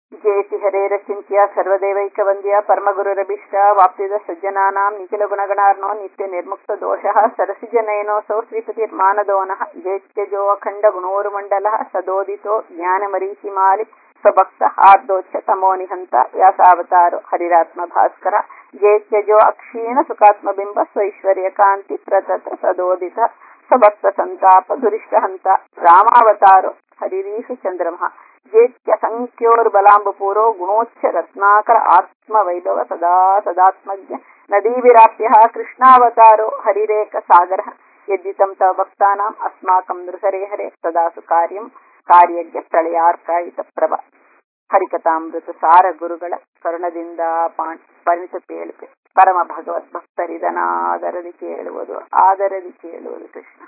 ಜಯತಿ ಹರೇರಚಿಂತ್ಯ ಸರ್ವದೇವೈಕವಂದ್ಯ ಪರಮಗುರುರಭಿಷ್ಟ ವಾಪ್ತಿದ ಸಜ್ಜನಾನಾಂ ನಿಖಿಲ ಗುಣಗಣಾರ್ನೋ ನಿತ್ಯ ನಿರ್ಮುಕ್ತ ದೋಷಃ ಸರಸಿಜನಯನೋಸೌ ಶ್ರೀಪತಿರ್ಮಾನದೋನಃ ಜೇತ್ಯಜೋ ಅಖಂಡ ಗುಣೋರುಮಂಡಲಃ ಸದೋದಿತೋ ಜ್ಞಾನಮರೀಚಿಮಾಲಿ ಸ್ವಭಕ್ತ ಹಾರ್ದೋಚ್ಚ ತಮೋ ನಿಹಂತ ವ್ಯಾಸಾವತಾರೋ ಹರಿರಾತ್ಮ ಭಾಸ್ಕರ ಜೇತ್ಯಜೋ ಅಕ್ಷೀಣ ಸುಖಾತ್ಮಬಿಂಬ ಸ್ವೈಶ್ವರ್ಯ ಕಾಂತಿ ಪ್ರತತ ಸದೋದಿತ ಸ್ವಭಕ್ತ ಸಂತಾಪ ದುರಿಷ್ಟ ಹಂತ ರಾಮಾವತಾರೋ ಹರಿರೀಷು ಚಂದ್ರಮಃ ಜೇತ್ಯ ಸಂಖ್ಯೋರ್ಬಲಾಂಬಪೂರೋ ಗುಣೋಚ್ಚ ರತ್ನಾಕರ ಆತ್ಮ ವೈಭವ ಸದಾ ಸದಾತ್ಮಜ್ಞ ನದೀವಿರಾಪ್ಯ ಕೃಷ್ಣಾವತಾರೋ ಹರಿರೇಕ ಸಾಗರ ಯದ್ದಿತಂ ತವ ಭಕ್ತಾನಾಂ ಅಸ್ಮಾಕಂ ನೃಹರೇ ಹರೆ ಸದಾಸು ಕಾರ್ಯಂ ಕಾರ್ಯಜ್ಞ ಪ್ರಳಯಾರ್ಕಾಯಿತ ಪ್ರಭ ಹರಿಕಥಾಮೃತ ಸಾರ ಗುರುಗಳ ಕರುಣದಿಂದ ಪಾಣ್ ಪರಿಣಿತ ಕೇಳುತ್ತೆ ಪರಮ ಭಗವತ್ ಭಕ್ತರಿದನಾದರದಿ ಕೇಳುವುದು ಆದರದಿ ಕೇಳುವುದು ಕೃಷ್ಣ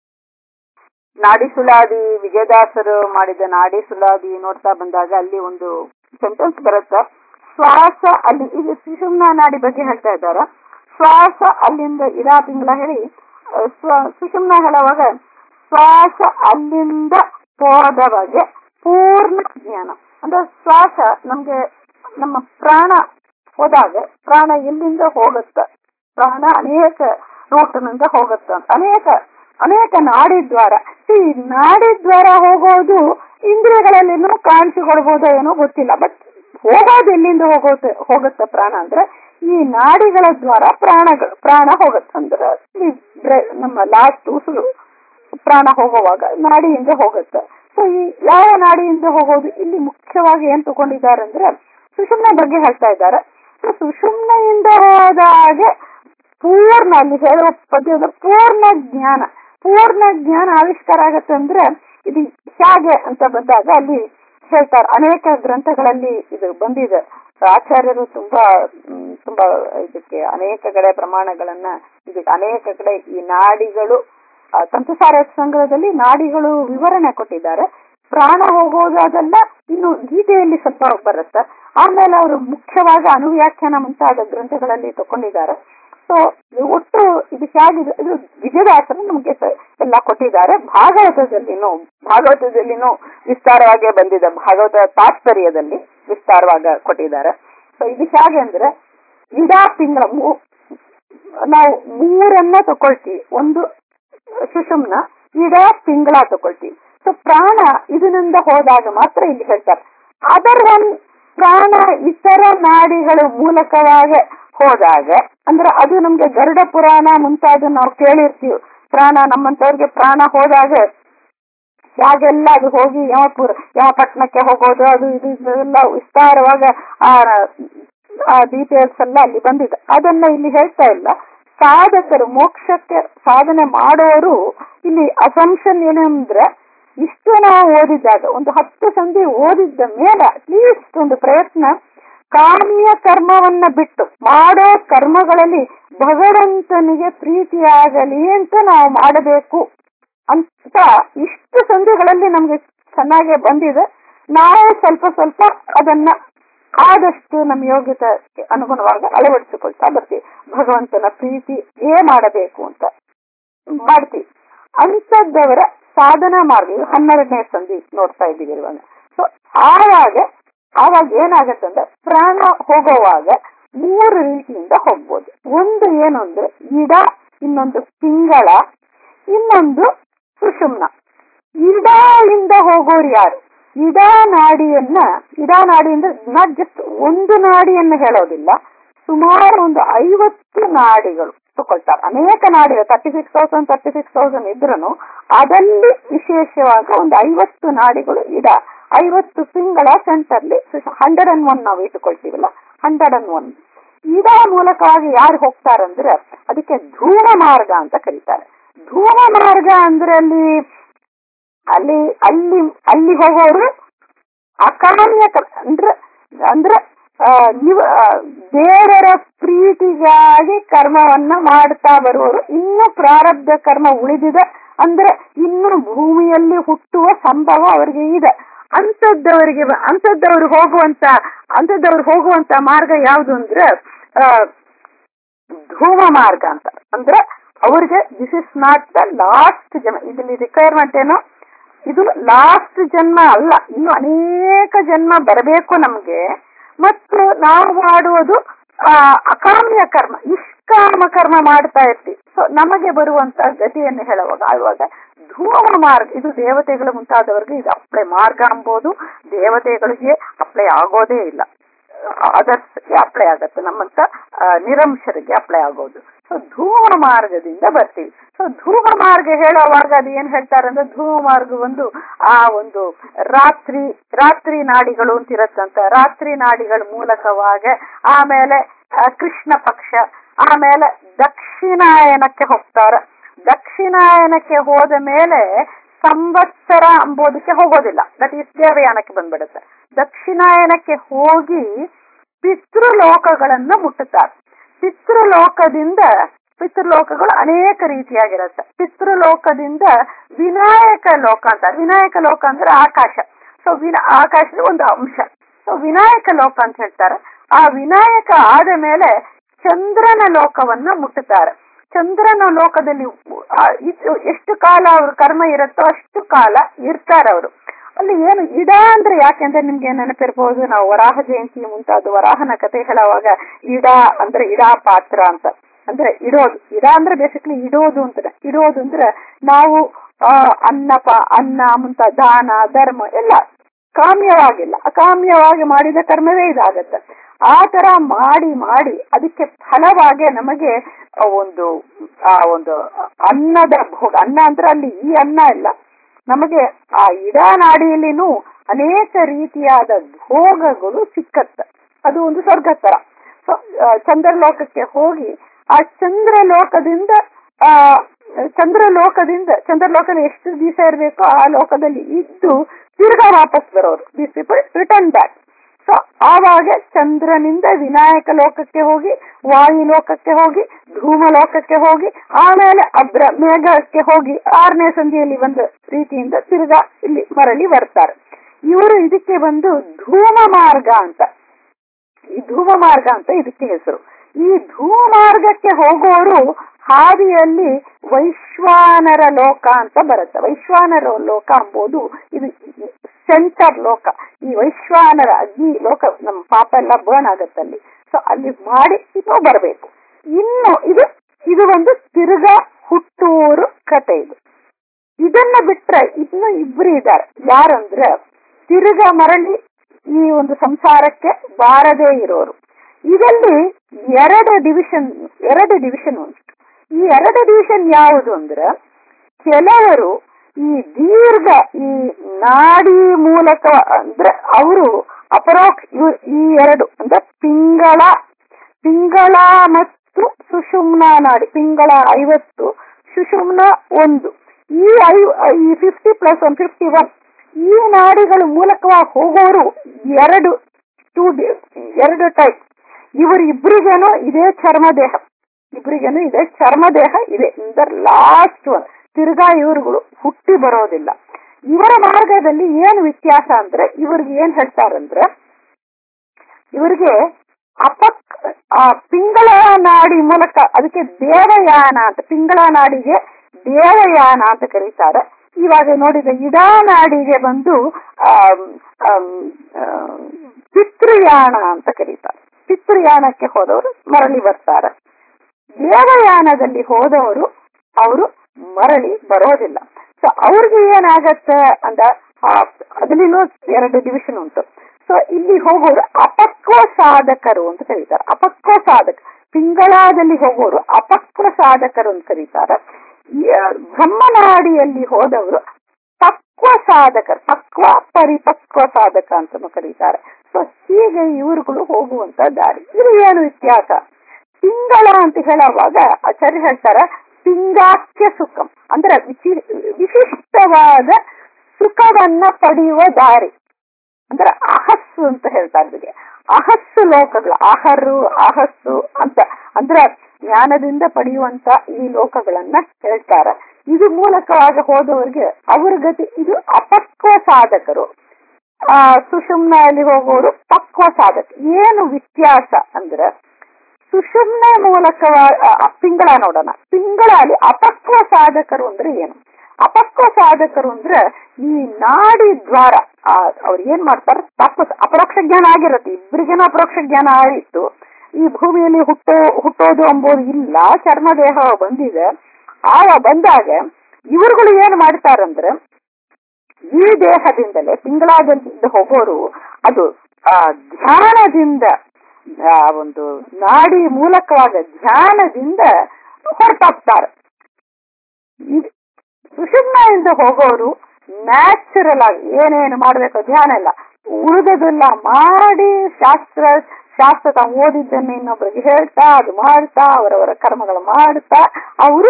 ನಾಡಿ ಸುಳಾದಿ ವಿಜಯದಾಸರು ಮಾಡಿದ ನಾಡಿ ಸುಳಾದಿ ನೋಡ್ತಾ ಬಂದಾಗ ಅಲ್ಲಿ ಒಂದು ಸೆಂಟೆನ್ಸ್ ಬರುತ್ತೆ ಶ್ವಾಸ ಅಲ್ಲಿ ಇದು ಸುಷುಮ್ನ ನಾಡಿ ಬಗ್ಗೆ ಹೇಳ್ತಾ ಇದ್ದಾರ ಶ್ವಾಸ ಅಲ್ಲಿಂದ ಇರಾ ತಿಂಗಳ ಹೇಳಿ ಸುಷುಮ್ನ ಹೇಳುವಾಗ ಶ್ವಾಸ ಅಲ್ಲಿಂದ ಹೋದವಗೆ ಪೂರ್ಣ ಜ್ಞಾನ ಅಂದ್ರೆ ಶ್ವಾಸ ನಮ್ಗೆ ನಮ್ಮ ಪ್ರಾಣ ಹೋದಾಗ ಪ್ರಾಣ ಎಲ್ಲಿಂದ ಹೋಗುತ್ತ ಪ್ರಾಣ ಅನೇಕ ರೂಟ್ನಿಂದ ಹೋಗುತ್ತ ಅನೇಕ ಅನೇಕ ನಾಡಿ ದ್ವಾರ ಈ ನಾಡಿ ದ್ವಾರ ಹೋಗೋದು ಇಂದ್ರಿಯಗಳಲ್ಲಿನೂ ಕಾಣಿಸಿಕೊಡ್ಬೋದೋ ಏನೋ ಗೊತ್ತಿಲ್ಲ ಬಟ್ ಹೋಗೋದು ಎಲ್ಲಿಂದ ಹೋಗೋದು ಹೋಗುತ್ತೆ ಪ್ರಾಣ ಅಂದ್ರೆ ಈ ನಾಡಿಗಳ ದ್ವಾರ ಪ್ರಾಣಗಳು ಪ್ರಾಣ ಹೋಗುತ್ತೆ ಅಂದ್ರೆ ನಮ್ಮ ಲಾಸ್ಟ್ ಉಸಿರು ಪ್ರಾಣ ಹೋಗುವಾಗ ನಾಡಿಯಿಂದ ಹೋಗುತ್ತೆ ಸೊ ಈ ಯಾವ ನಾಡಿಯಿಂದ ಹೋಗೋದು ಇಲ್ಲಿ ಮುಖ್ಯವಾಗಿ ಏನ್ ತಗೊಂಡಿದ್ದಾರೆ ಅಂದ್ರೆ ಸುಷುಮ್ನ ಬಗ್ಗೆ ಹೇಳ್ತಾ ಇದ್ದಾರೆ ಸುಷುಮ್ನೆಯಿಂದ ಹೋದಾಗೆ ಪೂರ್ಣ ಅಲ್ಲಿ ಹೇಳುವ ಪದ್ಯದ ಪೂರ್ಣ ಜ್ಞಾನ ಪೂರ್ಣ ಜ್ಞಾನ ಆವಿಷ್ಕಾರ ಆಗತ್ತೆ ಅಂದ್ರೆ ಇದು ಹೇಗೆ ಅಂತ ಬಂದಾಗ ಅಲ್ಲಿ ಹೇಳ್ತಾರೆ ಅನೇಕ ಗ್ರಂಥಗಳಲ್ಲಿ ಇದು ಬಂದಿದೆ ಆಚಾರ್ಯರು ತುಂಬಾ ತುಂಬಾ ಇದಕ್ಕೆ ಅನೇಕ ಕಡೆ ಪ್ರಮಾಣಗಳನ್ನ ಇದಕ್ಕೆ ಅನೇಕ ಕಡೆ ಈ ನಾಡಿಗಳು ತಂತುಸಾರ ಸಂಗ್ರಹದಲ್ಲಿ ನಾಡಿಗಳು ವಿವರಣೆ ಕೊಟ್ಟಿದ್ದಾರೆ ಪ್ರಾಣ ಹೋಗೋದಾದೆಲ್ಲ ಇನ್ನು ಗೀತೆಯಲ್ಲಿ ಸ್ವಲ್ಪ ಬರುತ್ತೆ ಆಮೇಲೆ ಅವರು ಮುಖ್ಯವಾಗಿ ಅನುವ್ಯಾಖ್ಯಾನ ಮುಂತಾದ ಗ್ರಂಥಗಳಲ್ಲಿ ತಕೊಂಡಿದ್ದಾರೆ ಸೊ ಒಟ್ಟು ಇದು ಹೇಗಿದೆ ಇದು ವಿಜಯದಾಸರು ನಮಗೆ ಎಲ್ಲ ಕೊಟ್ಟಿದ್ದಾರೆ ಭಾಗವತದಲ್ಲಿನೂ ಭಾಗವತದಲ್ಲಿನೂ ವಿಸ್ತಾರವಾಗಿ ಬಂದಿದೆ ಭಾಗವತ ತಾತ್ಪರ್ಯದಲ್ಲಿ ವಿಸ್ತಾರವಾಗಿ ಕೊಟ್ಟಿದ್ದಾರೆ ಸೊ ಇದು ಹೇಗೆ ಅಂದ್ರೆ ಇಡಾ ತಿಂಗಳ ನಾವು ಮೂರನ್ನ ತಕೊಳ್ತೀವಿ ಒಂದು ಸುಷುಮ್ನ ಇಡಾ ತಿಂಗಳ ತಕೊಳ್ತೀವಿ ಸೊ ಪ್ರಾಣ ಇದರಿಂದ ಹೋದಾಗ ಮಾತ್ರ ಇಲ್ಲಿ ಹೇಳ್ತಾರೆ ಅದರ್ ಒನ್ ಪ್ರಾಣ ಇತರ ನಾಡಿಗಳ ಮೂಲಕವಾಗಿ ಹೋದಾಗ ಅಂದ್ರೆ ಅದು ನಮ್ಗೆ ಗರುಡ ಪುರಾಣ ಮುಂತಾದ ನಾವು ಕೇಳಿರ್ತೀವಿ ಪ್ರಾಣ ನಮ್ಮಂತವ್ರಿಗೆ ಪ್ರಾಣ ಹೋದಾಗ ಹೇಗೆಲ್ಲ ಅದು ಹೋಗಿ ಯಮಪುರ ಯಮಪಟ್ಟಣಕ್ಕೆ ಹೋಗೋದು ಅದು ಇದು ಎಲ್ಲ ವಿಸ್ತಾರವಾಗ ಆ ಡೀಟೇಲ್ಸ್ ಎಲ್ಲ ಅಲ್ಲಿ ಬಂದಿದೆ ಅದನ್ನ ಇಲ್ಲಿ ಹೇಳ್ತಾ ಇಲ್ಲ ಸಾಧಕರು ಮೋಕ್ಷಕ್ಕೆ ಸಾಧನೆ ಮಾಡೋರು ಇಲ್ಲಿ ಅಸಂಪ್ಷನ್ ಏನಂದ್ರೆ ಇಷ್ಟು ನಾವು ಓದಿದ್ದಾಗ ಒಂದು ಹತ್ತು ಸಂಧಿ ಓದಿದ್ದ ಮೇಲೆ ಅಟ್ಲೀಸ್ಟ್ ಒಂದು ಪ್ರಯತ್ನ ಕಾಮ್ಯ ಕರ್ಮವನ್ನ ಬಿಟ್ಟು ಮಾಡೋ ಕರ್ಮಗಳಲ್ಲಿ ಭಗವಂತನಿಗೆ ಪ್ರೀತಿಯಾಗಲಿ ಅಂತ ನಾವು ಮಾಡಬೇಕು ಅಂತ ಇಷ್ಟು ಸಂಧಿಗಳಲ್ಲಿ ನಮ್ಗೆ ಚೆನ್ನಾಗಿ ಬಂದಿದೆ ನಾವು ಸ್ವಲ್ಪ ಸ್ವಲ್ಪ ಅದನ್ನ ಆದಷ್ಟು ನಮ್ಮ ಯೋಗ್ಯತೆಗೆ ಅನುಗುಣವಾಗಿ ಅಳವಡಿಸಿಕೊಳ್ತಾ ಬರ್ತೀವಿ ಭಗವಂತನ ಪ್ರೀತಿ ಏ ಮಾಡಬೇಕು ಅಂತ ಮಾಡ್ತೀವಿ ಅಂತದ್ದವರ ಸಾಧನಾ ಮಾರ್ಗ ಹನ್ನೆರಡನೇ ಸಂಧಿ ನೋಡ್ತಾ ಇದ್ದೀವಿ ಇರುವಾಗ ಸೊ ಆವಾಗ ಆವಾಗ ಏನಾಗತ್ತಂದ್ರೆ ಪ್ರಾಣ ಹೋಗುವಾಗ ಮೂರು ರೀತಿಯಿಂದ ಹೋಗ್ಬೋದು ಒಂದು ಏನು ಅಂದ್ರೆ ಇಡ ಇನ್ನೊಂದು ತಿಂಗಳ ಇನ್ನೊಂದು ಸುಷುಮ್ನ ಇಡಾಯಿಂದ ಹೋಗೋರು ಯಾರು ಇಡಾ ನಾಡಿಯನ್ನ ಇಡಾ ನಾಡಿ ಅಂದ್ರೆ ನಾಟ್ ಜಸ್ಟ್ ಒಂದು ನಾಡಿಯನ್ನು ಹೇಳೋದಿಲ್ಲ ಸುಮಾರು ಒಂದು ಐವತ್ತು ನಾಡಿಗಳು ತಗೊಳ್ತಾರೆ ಅನೇಕ ನಾಡಿಗಳು thirty six thousand thirty six thousand ಇದ್ರೂ ಅದಲ್ಲಿ ವಿಶೇಷವಾಗಿ ಒಂದು ಐವತ್ತು ನಾಡಿಗಳು ಇಡ ಐವತ್ತು ತಿಂಗಳ ಸೆಂಟರ್ಲಿ ಹಂಡ್ರೆಡ್ ಅಂಡ್ ಒನ್ ನಾವು ಇಟ್ಟುಕೊಳ್ತೀವಲ್ಲ ಹಂಡ್ರೆಡ್ ಅಂಡ್ ಒನ್ ಇದ ಮೂಲಕವಾಗಿ ಯಾರು ಹೋಗ್ತಾರಂದ್ರೆ ಅದಕ್ಕೆ ಧೂಮ ಮಾರ್ಗ ಅಂತ ಕರೀತಾರೆ ಧೂಮ ಮಾರ್ಗ ಅಂದ್ರೆ ಅಲ್ಲಿ ಅಲ್ಲಿ ಅಲ್ಲಿ ಅಲ್ಲಿ ಹೋಗೋರು ಅಕಾಮ್ಯ ಅಂದ್ರೆ ಅಂದ್ರೆ ದೇವರ ಪ್ರೀತಿಗಾಗಿ ಕರ್ಮವನ್ನ ಮಾಡ್ತಾ ಬರುವವರು ಇನ್ನು ಪ್ರಾರಬ್ಧ ಕರ್ಮ ಉಳಿದಿದೆ ಅಂದ್ರೆ ಇನ್ನು ಭೂಮಿಯಲ್ಲಿ ಹುಟ್ಟುವ ಸಂಭವ ಅವರಿಗೆ ಇದೆ ಅಂತದ್ದವರಿಗೆ ಅಂತದ್ದವ್ರು ಹೋಗುವಂತ ಅಂತದ್ದವ್ರು ಹೋಗುವಂತ ಮಾರ್ಗ ಯಾವುದು ಅಂದ್ರೆ ಧೂಮ ಮಾರ್ಗ ಅಂತ ಅಂದ್ರೆ ಅವ್ರಿಗೆ this is not the last ಜನ ಇದರಲ್ಲಿ ರಿಕ್ವೈರ್ಮೆಂಟ್ ಏನು ಇದು ಲಾಸ್ಟ್ ಜನ್ಮ ಅಲ್ಲ ಇನ್ನು ಅನೇಕ ಜನ್ಮ ಬರಬೇಕು ನಮ್ಗೆ ಮತ್ತು ನಾವು ಮಾಡುವುದು ಆ ಅಕಾಮ್ಯ ಕರ್ಮ ನಿಷ್ಕಾಮ ಕರ್ಮ ಮಾಡ್ತಾ ಇರ್ತೀವಿ ಸೊ ನಮಗೆ ಬರುವಂತ ಗತಿಯನ್ನು ಹೇಳುವಾಗ ಆಗುವಾಗ ಧೂಮ ಮಾರ್ಗ ಇದು ದೇವತೆಗಳು ಮುಂತಾದವರಿಗೆ ಇದು ಅಪ್ಲೈ ಮಾರ್ಗ ಅಂಬೋದು ದೇವತೆಗಳಿಗೆ ಅಪ್ಲೈ ಆಗೋದೇ ಇಲ್ಲ ಅದರ್ಸ್ಗೆ ಅಪ್ಲೈ ಆಗತ್ತೆ ನಮ್ಮಂತ ಆ, ನಿರಂಶರಿಗೆ ಅಪ್ಲೈ ಆಗೋದು ಸೊ ಧೂಮ ಮಾರ್ಗದಿಂದ ಬರ್ತೀವಿ ಸೊ ಧೂಮ ಮಾರ್ಗ ಹೇಳುವಾಗ ಅದು ಏನ್ ಹೇಳ್ತಾರೆ ಅಂದ್ರೆ ಧೂಮ ಮಾರ್ಗ ಒಂದು ಆ ಒಂದು ರಾತ್ರಿ ರಾತ್ರಿ ನಾಡಿಗಳು ಅಂತ ಇರತ್ತಂತ ರಾತ್ರಿ ನಾಡಿಗಳ ಮೂಲಕವಾಗ ಆಮೇಲೆ ಆ, ಕೃಷ್ಣ ಪಕ್ಷ ಆಮೇಲೆ ದಕ್ಷಿಣಾಯನಕ್ಕೆ ಹೋಗ್ತಾರೆ ದಕ್ಷಿಣಾಯನಕ್ಕೆ ಹೋದ ಮೇಲೆ ಸಂವತ್ಸರ ಅಂಬೋದಕ್ಕೆ ಹೋಗೋದಿಲ್ಲ ದಟ್ ಈಸ್ ದೇವಯಾನಕ್ಕೆ ಬಂದ್ಬಿಡುತ್ತೆ ದಕ್ಷಿಣಾಯನಕ್ಕೆ ಹೋಗಿ ಪಿತೃಲೋಕಗಳನ್ನ ಮುಟ್ಟುತ್ತಾರೆ ಪಿತೃಲೋಕದಿಂದ ಪಿತೃಲೋಕಗಳು ಅನೇಕ ರೀತಿಯಾಗಿರುತ್ತೆ ಪಿತೃಲೋಕದಿಂದ ವಿನಾಯಕ ಲೋಕ ಅಂತ ವಿನಾಯಕ ಲೋಕ ಅಂದ್ರೆ ಆಕಾಶ ಸೊ ವಿನ ಆಕಾಶದ ಒಂದು ಅಂಶ ಸೊ ವಿನಾಯಕ ಲೋಕ ಅಂತ ಹೇಳ್ತಾರೆ ಆ ವಿನಾಯಕ ಆದ ಮೇಲೆ ಚಂದ್ರನ ಲೋಕವನ್ನ ಮುಟ್ಟುತ್ತಾರೆ ಚಂದ್ರನ ಲೋಕದಲ್ಲಿ ಆ, ಇದು ಎಷ್ಟು ಕಾಲ ಅವ್ರ ಕರ್ಮ ಇರುತ್ತೋ ಅಷ್ಟು ಕಾಲ ಇರ್ತಾರೆ ಅವರು ಅಲ್ಲಿ ಏನು ಇಡ ಅಂದ್ರೆ ಯಾಕೆಂದ್ರೆ ನಿಮ್ಗೆ ನೆನಪಿರ್ಬೋದು ನಾವು ವರಾಹ ಜಯಂತಿ ಮುಂತಾದ ವರಾಹನ ಕತೆ ಹೇಳುವಾಗ ಇಡ ಅಂದ್ರೆ ಇಡಾ ಪಾತ್ರ ಅಂತ ಅಂದ್ರೆ ಇಡೋದು ಇಡ ಅಂದ್ರೆ ಬೇಸಿಕ್ಲಿ ಇಡೋದು ಅಂತ ಇಡೋದು ಅಂದ್ರೆ ನಾವು ಆ, ಅನ್ನ ಪ ಅನ್ನ ಮುಂತ ದಾನ ಧರ್ಮ ಎಲ್ಲ ಕಾಮ್ಯವಾಗಿಲ್ಲ ಅಕಾಮ್ಯವಾಗಿ ಮಾಡಿದ ಕರ್ಮವೇ ಇದಾಗತ್ತೆ ಆ ತರ ಮಾಡಿ ಮಾಡಿ ಅದಕ್ಕೆ ಫಲವಾಗಿ ನಮಗೆ ಆ ಒಂದು ಆ ಒಂದು ಅನ್ನದ ಭೋಗ ಅನ್ನ ಅಂದ್ರೆ ಅಲ್ಲಿ ಈ ಅನ್ನ ಇಲ್ಲ ನಮಗೆ ಆ ಇಡನಾಡಿಯಲ್ಲಿನೂ ಅನೇಕ ರೀತಿಯಾದ ಭೋಗಗಳು ಸಿಕ್ಕತ್ತ ಅದು ಒಂದು ಸ್ವರ್ಗ ತರ ಸೊ ಚಂದ್ರಲೋಕಕ್ಕೆ ಹೋಗಿ ಆ ಚಂದ್ರಲೋಕದಿಂದ ಆ ಚಂದ್ರಲೋಕದಿಂದ ಚಂದ್ರಲೋಕದ ಎಷ್ಟು ದಿವಸ ಇರಬೇಕೋ ಆ ಲೋಕದಲ್ಲಿ ಇದ್ದು ತಿರ್ಗಾ ವಾಪಸ್ ಬರೋರು this people return back so ಆವಾಗ ಚಂದ್ರನಿಂದ ವಿನಾಯಕ ಲೋಕಕ್ಕೆ ಹೋಗಿ ವಾಯು ಲೋಕಕ್ಕೆ ಹೋಗಿ ಧೂಮ ಲೋಕಕ್ಕೆ ಹೋಗಿ ಆಮೇಲೆ ಅಬ್ರ ಮೇಘಕ್ಕೆ ಹೋಗಿ ಆರನೇ ಸಂಧಿಯಲ್ಲಿ ಒಂದು ರೀತಿಯಿಂದ ತಿರ್ಗಾ ಇಲ್ಲಿ ಮರಳಿ ಬರ್ತಾರೆ ಇವರು ಇದಕ್ಕೆ ಬಂದು ಧೂಮ ಮಾರ್ಗ ಅಂತ ಈ ಧೂಮ ಮಾರ್ಗ ಅಂತ ಇದಕ್ಕೆ ಹೆಸರು ಈ ಧೂಮ ಮಾರ್ಗಕ್ಕೆ ಹೋಗೋರು ಹಾದಿಯಲ್ಲಿ ವೈಶ್ವಾನರ ಲೋಕ ಅಂತ ಬರುತ್ತೆ ವೈಶ್ವಾನರ ಲೋಕ ಎಂಬುದು ಇದು ಸೆಂಟರ್ ಲೋಕ ಈ ವೈಶ್ವಾನರ ಅಗ್ನಿ ಲೋಕ ನಮ್ಮ ಪಾಪ ಎಲ್ಲ ಬರ್ನ್ ಆಗತ್ತಲ್ಲಿ ಸೊ ಅಲ್ಲಿ ಮಾಡಿ ಇನ್ನೂ ಬರಬೇಕು ಇನ್ನು ಇದು ಇದು ಒಂದು ತಿರುಗಾ ಹುಟ್ಟೂರು ಕತೆ ಇದು ಇದನ್ನ ಬಿಟ್ರೆ ಇನ್ನು ಇಬ್ರು ಇದ್ದಾರೆ ಯಾರಂದ್ರೆ ತಿರುಗ ಮರಳಿ ಈ ಒಂದು ಸಂಸಾರಕ್ಕೆ ಬಾರದೇ ಇರೋರು ಇದರಲ್ಲಿ ಎರಡು ಡಿವಿಷನ್ ಎರಡು ಡಿವಿಷನ್ ಉಂಟು ಈ ಎರಡು ಡಿವಿಷನ್ ಯಾವುದು ಅಂದ್ರೆ ಕೆಲವರು ಈ ದೀರ್ಘ ಈ ನಾಡಿ ಮೂಲಕ ಅಂದ್ರೆ ಅವರು ಅಪರೋಕ್ಷ ಇವ್ರು ಈ ಎರಡು ಅಂದ್ರೆ ಪಿಂಗಳ ಪಿಂಗಳ ಮತ್ತು ಸುಷುಮ್ನ ನಾಡಿ ಪಿಂಗಳ ಐವತ್ತು ಸುಷುಮ್ನ ಒಂದು ಈ ಐ ಈ fifty plus one fifty one ಈ ನಾಡಿಗಳ ಮೂಲಕವಾಗಿ ಹೋಗೋರು ಎರಡು ಟೂ ಎರಡು ಟೈಪ್ ಇವರು ಇಬ್ಬರಿಗೇನು ಇದೇ ಚರ್ಮ ದೇಹ ಇಬ್ಬರಿಗೇನು ಇದೇ ಚರ್ಮ ದೇಹ ಇದೆ ಇಂದರ್ ಲಾಸ್ಟ್ ಒನ್ ತಿರ್ಗಾ ಇವರುಗಳು ಹುಟ್ಟಿ ಬರೋದಿಲ್ಲ ಇವರ ಮಾರ್ಗದಲ್ಲಿ ಏನು ವ್ಯತ್ಯಾಸ ಅಂದ್ರೆ ಇವ್ರಿಗೆ ಏನ್ ಹೇಳ್ತಾರಂದ್ರೆ ಇವರಿಗೆ ಅಪಕ್ ಆ ಪಿಂಗಳ ನಾಡಿ ಮೂಲಕ ಅದಕ್ಕೆ ದೇವಯಾನ ಅಂತ ಪಿಂಗಳ ನಾಡಿಗೆ ದೇವಯಾನ ಅಂತ ಕರೀತಾರೆ ಇವಾಗ ನೋಡಿದ ಇಡಾ ನಾಡಿಗೆ ಬಂದು ಆಮ್, ಆಮ್, ಆ, ಪಿತೃಯಾನ ಅಂತ ಕರೀತಾರೆ ಪಿತೃಯಾನಕ್ಕೆ ಹೋದವರು ಮರಳಿ ಬರ್ತಾರೆ ದೇವಯಾನದಲ್ಲಿ ಹೋದವರು ಅವರು ಮರಳಿ ಬರೋದಿಲ್ಲ ಸೊ ಅವ್ರಿಗೆ ಏನಾಗತ್ತೆ ಅಂತ ಅದರಲ್ಲಿನೂ ಎರಡು ಡಿವಿಷನ್ ಉಂಟು ಸೊ ಇಲ್ಲಿ ಹೋಗೋರು ಅಪಕ್ವ ಸಾಧಕರು ಅಂತ ಕರೀತಾರೆ ಅಪಕ್ವ ಸಾಧಕ ಪಿಂಗಳಾದಲ್ಲಿ ಹೋಗೋರು ಅಪಕ್ವ ಸಾಧಕರು ಅಂತ ಕರೀತಾರೆ ಈ, ಆ, ಬ್ರಹ್ಮನಾಡಿಯಲ್ಲಿ ಹೋದವರು ಪಕ್ವ ಸಾಧಕರು ಪಕ್ವ ಪರಿಪಕ್ವ ಸಾಧಕ ಅಂತ ಕರೀತಾರೆ ಸೊ ಹೀಗೆ ಇವರುಗಳು ಹೋಗುವಂತ ದಾರಿ ಇದು ಏನು ವ್ಯತ್ಯಾಸ ಪಿಂಗಳ ಅಂತ ಹೇಳುವಾಗ ಆಚಾರ್ಯ ಹೇಳ್ತಾರೆ ಪಿಂಗಾಖ್ಯ ಸುಖಂ ಅಂದ್ರೆ ವಿಚಿ- ವಿಶಿಷ್ಟವಾದ ಸುಖವನ್ನ ಪಡೆಯುವ ದಾರಿ ಅಂದ್ರೆ ಅಹಸ್ಸು ಅಂತ ಹೇಳ್ತಾರೆ ಇದಕ್ಕೆ ಅಹಸ್ಸು ಲೋಕಗಳು ಅಹರು ಅಹಸ್ಸು ಅಂತ ಅಂದ್ರೆ ಜ್ಞಾನದಿಂದ ಪಡೆಯುವಂತ ಈ ಲೋಕಗಳನ್ನ ಹೇಳ್ತಾರೆ ಇದು ಮೂಲಕವಾಗಿ ಹೋದವರಿಗೆ ಅವ್ರ ಗತಿ ಇದು ಅಪಕ್ವ ಸಾಧಕರು ಆ ಸುಷುಮ್ನಲ್ಲಿ ಹೋಗೋರು ಪಕ್ವ ಸಾಧಕ ಏನು ವ್ಯತ್ಯಾಸ ಅಂದ್ರೆ ಸುಷುಮ್ನೆ ಮೂಲಕವಾಗಿ ಪಿಂಗಳ ನೋಡೋಣ ಪಿಂಗಳಲ್ಲಿ ಅಪಕ್ವ ಸಾಧಕರು ಅಂದ್ರೆ ಏನು ಅಪಕ್ವ ಸಾಧಕರು ಅಂದ್ರೆ ಈ ನಾಡಿ ದ್ವಾರ ಅವ್ರು ಏನ್ ಮಾಡ್ತಾರೆ ತಪ್ಪು ಅಪರೋಕ್ಷ ಜ್ಞಾನ ಆಗಿರತ್ತೆ ಇಬ್ಬರಿಗೇನೋ ಅಪರೋಕ್ಷ ಜ್ಞಾನ ಆಯಿತು ಈ ಭೂಮಿಯಲ್ಲಿ ಹುಟ್ಟೋ ಹುಟ್ಟೋದು ಎಂಬುದು ಇಲ್ಲ ಚರ್ಮದೇಹ ಬಂದಿದೆ ಆಗ ಬಂದಾಗ ಇವರುಗಳು ಏನ್ ಮಾಡ್ತಾರಂದ್ರೆ ಈ ದೇಹದಿಂದಲೇ ತಿಂಗಳಾದಿಂದ ಹೋಗೋರು ಅದು ಆ ಧ್ಯಾನದಿಂದ ಆ ಒಂದು ನಾಡಿ ಮೂಲಕವಾದ ಧ್ಯಾನದಿಂದ ಹೊರಟಾಗ್ತಾರೆ ಸುಷುಮ್ನೆಯಿಂದ ಹೋಗೋರು ನ್ಯಾಚುರಲ್ ಆಗಿ ಏನೇನು ಮಾಡ್ಬೇಕು ಧ್ಯಾನ ಇಲ್ಲ ಉಳಿದದೆಲ್ಲ ಮಾಡಿ ಶಾಸ್ತ್ರ ಶಾಸ್ತ್ರ ತಾವು ಓದಿದ್ದನ್ನು ಇನ್ನೊಬ್ಬರಿಗೆ ಹೇಳ್ತಾ ಅದು ಮಾಡ್ತಾ ಅವರವರ ಕರ್ಮಗಳು ಮಾಡ್ತಾ ಅವರು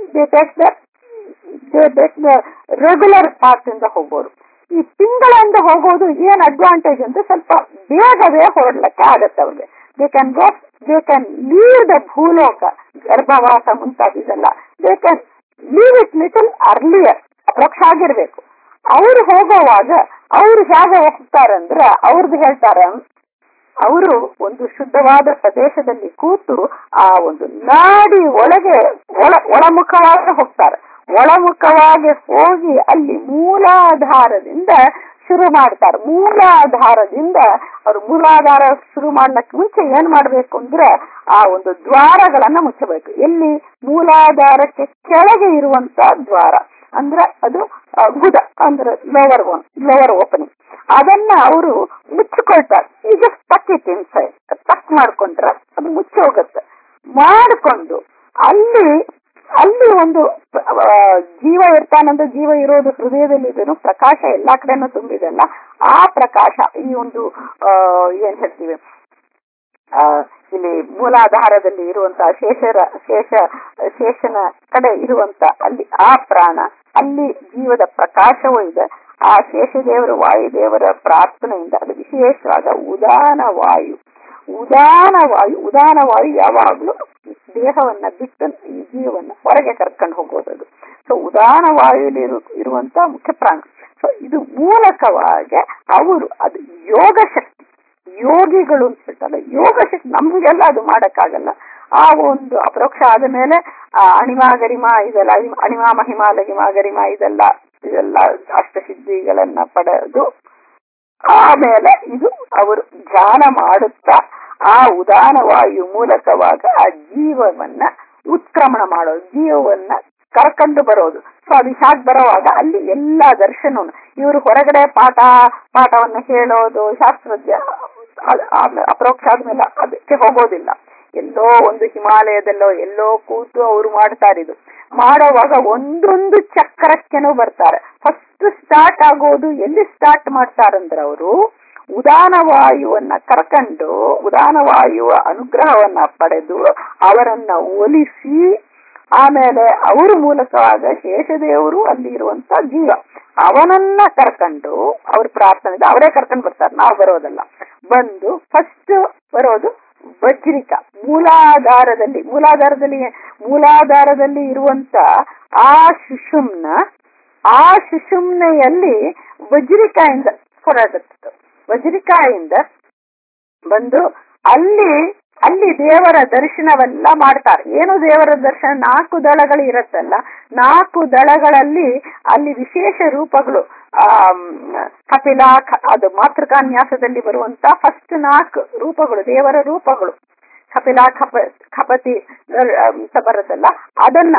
ರೆಗ್ಯುಲರ್ ಪಾತ್ ಇಂದ ಹೋಗೋರು ಈ ತಿಂಗಳಿಂದ ಹೋಗೋದು ಏನ್ ಅಡ್ವಾಂಟೇಜ್ ಅಂತ ಸ್ವಲ್ಪ ಬೇಗವೇ ಹೊರಡ್ಲಿಕ್ಕೆ ಆಗತ್ತೆ ಅವ್ರಿಗೆ they can go they can leave the ಭೂಲೋಕ ಗರ್ಭವಾಸ ಮುಂತಾದಿದೆಲ್ಲ they can leave it little earlier ಅಪ್ರೋಕ್ಷ ಆಗಿರ್ಬೇಕು ಅವ್ರು ಹೋಗೋವಾಗ ಅವ್ರು ಹೇಗೆ ಹೋಗ್ತಾರಂದ್ರ ಅವ್ರದ್ದು ಹೇಳ್ತಾರೆ ಅವರು ಒಂದು ಶುದ್ಧವಾದ ಪ್ರದೇಶದಲ್ಲಿ ಕೂತು ಆ ಒಂದು ನಾಡಿ ಒಳಗೆ ಒಳ ಒಳಮುಖವಾಗಿ ಹೋಗ್ತಾರೆ ಒಳಮುಖವಾಗಿ ಹೋಗಿ ಅಲ್ಲಿ ಮೂಲಾಧಾರದಿಂದ ಶುರು ಮಾಡ್ತಾರೆ ಮೂಲಾಧಾರದಿಂದ ಅವ್ರು ಮೂಲಾಧಾರ ಶುರು ಮಾಡ್ಲಕ್ ಮುಂಚೆ ಏನ್ ಮಾಡ್ಬೇಕು ಅಂದ್ರೆ ಆ ಒಂದು ದ್ವಾರಗಳನ್ನ ಮುಚ್ಚಬೇಕು ಎಲ್ಲಿ ಮೂಲಾಧಾರಕ್ಕೆ ಕೆಳಗೆ ಇರುವಂತ ದ್ವಾರ ಅಂದ್ರೆ ಅದು ಗುದ ಅಂದ್ರೆ ಲೋವರ್ ಒನ್ ಲೋವರ್ ಓಪನಿಂಗ್ ಅದನ್ನ ಅವರು ಮುಚ್ಚಿಕೊಳ್ತಾರೆ ಈಗ ತಕ್ ಇಟ್ ಇನ್ಸೈಡ್ ತಕ್ ಮಾಡ್ಕೊಂಡ್ರೆ ಅದು ಮುಚ್ಚಿ ಹೋಗುತ್ತೆ ಮಾಡಿಕೊಂಡು ಅಲ್ಲಿ ಅಲ್ಲಿ ಒಂದು ಜೀವ ಇರ್ತಾನಂದ್ರೆ ಜೀವ ಇರೋದು ಹೃದಯದಲ್ಲಿ ಇದನ್ನು ಪ್ರಕಾಶ ಎಲ್ಲಾ ಕಡೆನೂ ತುಂಬಿದೆಲ್ಲ ಆ ಪ್ರಕಾಶ ಈ ಒಂದು ಏನ್ ಹೇಳ್ತೀವಿ ಆ ಇಲ್ಲಿ ಮೂಲಾಧಾರದಲ್ಲಿ ಇರುವಂತಹ ಶೇಷರ ಶೇಷ ಶೇಷನ ಕಡೆ ಇರುವಂತ ಅಲ್ಲಿ ಆ ಪ್ರಾಣ ಅಲ್ಲಿ ಜೀವದ ಪ್ರಕಾಶವೂ ಇದೆ ಆ ಶೇಷದೇವರ ವಾಯುದೇವರ ಪ್ರಾರ್ಥನೆಯಿಂದ ಅದು ವಿಶೇಷವಾದ ಉದಾನ ವಾಯು ಉದಾನ ವಾಯು ಉದಾನ ವಾಯು ಯಾವಾಗ್ಲೂ ದೇಹವನ್ನ ಬಿಟ್ಟು ಈ ಜೀವವನ್ನ ಹೊರಗೆ ಕರ್ಕೊಂಡು ಹೋಗೋದದು ಸೊ ಉದಾನ ವಾಯುಲಿ ಇರುವಂತ ಮುಖ್ಯ ಪ್ರಾಣ ಸೊ ಇದು ಮೂಲಕವಾಗಿ ಅವರು ಅದು ಯೋಗ ಶಕ್ತಿ ಯೋಗಿಗಳು ಅಂತ ಹೇಳ್ತಾರೆ ಯೋಗ ಶಕ್ತಿ ನಮ್ಗೆಲ್ಲ ಅದು ಮಾಡಕ್ಕಾಗಲ್ಲ ಆ ಒಂದು ಅಪರೋಕ್ಷ ಆದ ಮೇಲೆ ಆ ಅಣಿಮಾ ಗರಿಮಾ ಇದೆಲ್ಲ ಅಣಿಮಾ ಮಹಿಮಾ ಲಗಿಮಾ ಗರಿಮಾ ಇದೆಲ್ಲ ಇದೆಲ್ಲ ಅಷ್ಟಸಿದ್ಧಿಗಳನ್ನ ಪಡೆದು ಆಮೇಲೆ ಇದು ಅವರು ಧ್ಯಾನ ಮಾಡುತ್ತಾ ಆ ಉದಾನ ವಾಯು ಮೂಲಕವಾಗ ಆ ಜೀವವನ್ನ ಉತ್ಕ್ರಮಣ ಮಾಡೋದು ಜೀವವನ್ನ ಕರ್ಕೊಂಡು ಬರೋದು ಸೊ ಅದು ಹ್ಯಾಕ್ ಬರೋವಾಗ ಅಲ್ಲಿ ಎಲ್ಲಾ ದರ್ಶನ ಇವರು ಹೊರಗಡೆ ಪಾಠ ಪಾಠವನ್ನ ಹೇಳೋದು ಶಾಸ್ತ್ರಜ್ಞ ಅಪರೋಕ್ಷ ಆದ್ಮೇಲೆ ಅದಕ್ಕೆ ಹೋಗೋದಿಲ್ಲ ಎಲ್ಲೋ ಒಂದು ಹಿಮಾಲಯದಲ್ಲೋ ಎಲ್ಲೋ ಕೂತು ಅವರು ಮಾಡ್ತಾರಿದು ಮಾಡೋವಾಗ ಒಂದೊಂದು ಚಕ್ರಕ್ಕೆನೂ ಬರ್ತಾರೆ ಫಸ್ಟ್ ಸ್ಟಾರ್ಟ್ ಆಗೋದು ಎಲ್ಲಿ ಸ್ಟಾರ್ಟ್ ಮಾಡ್ತಾರಂದ್ರ ಅವರು ಉದಾನ ವಾಯುವನ್ನ ಕರ್ಕೊಂಡು ಉದಾನ ವಾಯುವ ಅನುಗ್ರಹವನ್ನ ಪಡೆದು ಅವರನ್ನ ಒಲಿಸಿ ಆಮೇಲೆ ಅವರ ಮೂಲಕವಾಗ ಶೇಷದೇವರು ಅಲ್ಲಿ ಇರುವಂತ ಜೀವ ಅವನನ್ನ ಕರ್ಕೊಂಡು ಅವ್ರ ಪ್ರಾರ್ಥನೆ ಅವರೇ ಕರ್ಕೊಂಡು ಬರ್ತಾರೆ ನಾವು ಬರೋದಲ್ಲ ಬಂದು ಫಸ್ಟ್ ಬರೋದು ವಜ್ರಿಕ ಮೂಲಾಧಾರದಲ್ಲಿ ಮೂಲಾಧಾರದಲ್ಲಿ ಮೂಲಾಧಾರದಲ್ಲಿ ಇರುವಂತ ಆ ಶಿಶುಮ್ನ ಆ ಶಿಶುಮ್ನೆಯಲ್ಲಿ ವಜ್ರಿಕಾಯಿಂದ ಹೊರಡುತ್ತೆ ವಜ್ರಿಕಾಯಿಂದ ಬಂದು ಅಲ್ಲಿ ಅಲ್ಲಿ ದೇವರ ದರ್ಶನವೆಲ್ಲ ಮಾಡ್ತಾರೆ ಏನು ದೇವರ ದರ್ಶನ ನಾಲ್ಕು ದಳಗಳು ಇರತ್ತಲ್ಲ ನಾಲ್ಕು ದಳಗಳಲ್ಲಿ ಅಲ್ಲಿ ವಿಶೇಷ ರೂಪಗಳು ಆ ಕಪಿಲ ಅದು ಮಾತೃಕಾನ್ಯಾಸದಲ್ಲಿ ಬರುವಂತ ಫಸ್ಟ್ ನಾಲ್ಕು ರೂಪಗಳು ದೇವರ ರೂಪಗಳು ಕಪಿಲ ಖಪ ಖಪತಿ ಅಂತ ಬರುತ್ತಲ್ಲ ಅದನ್ನ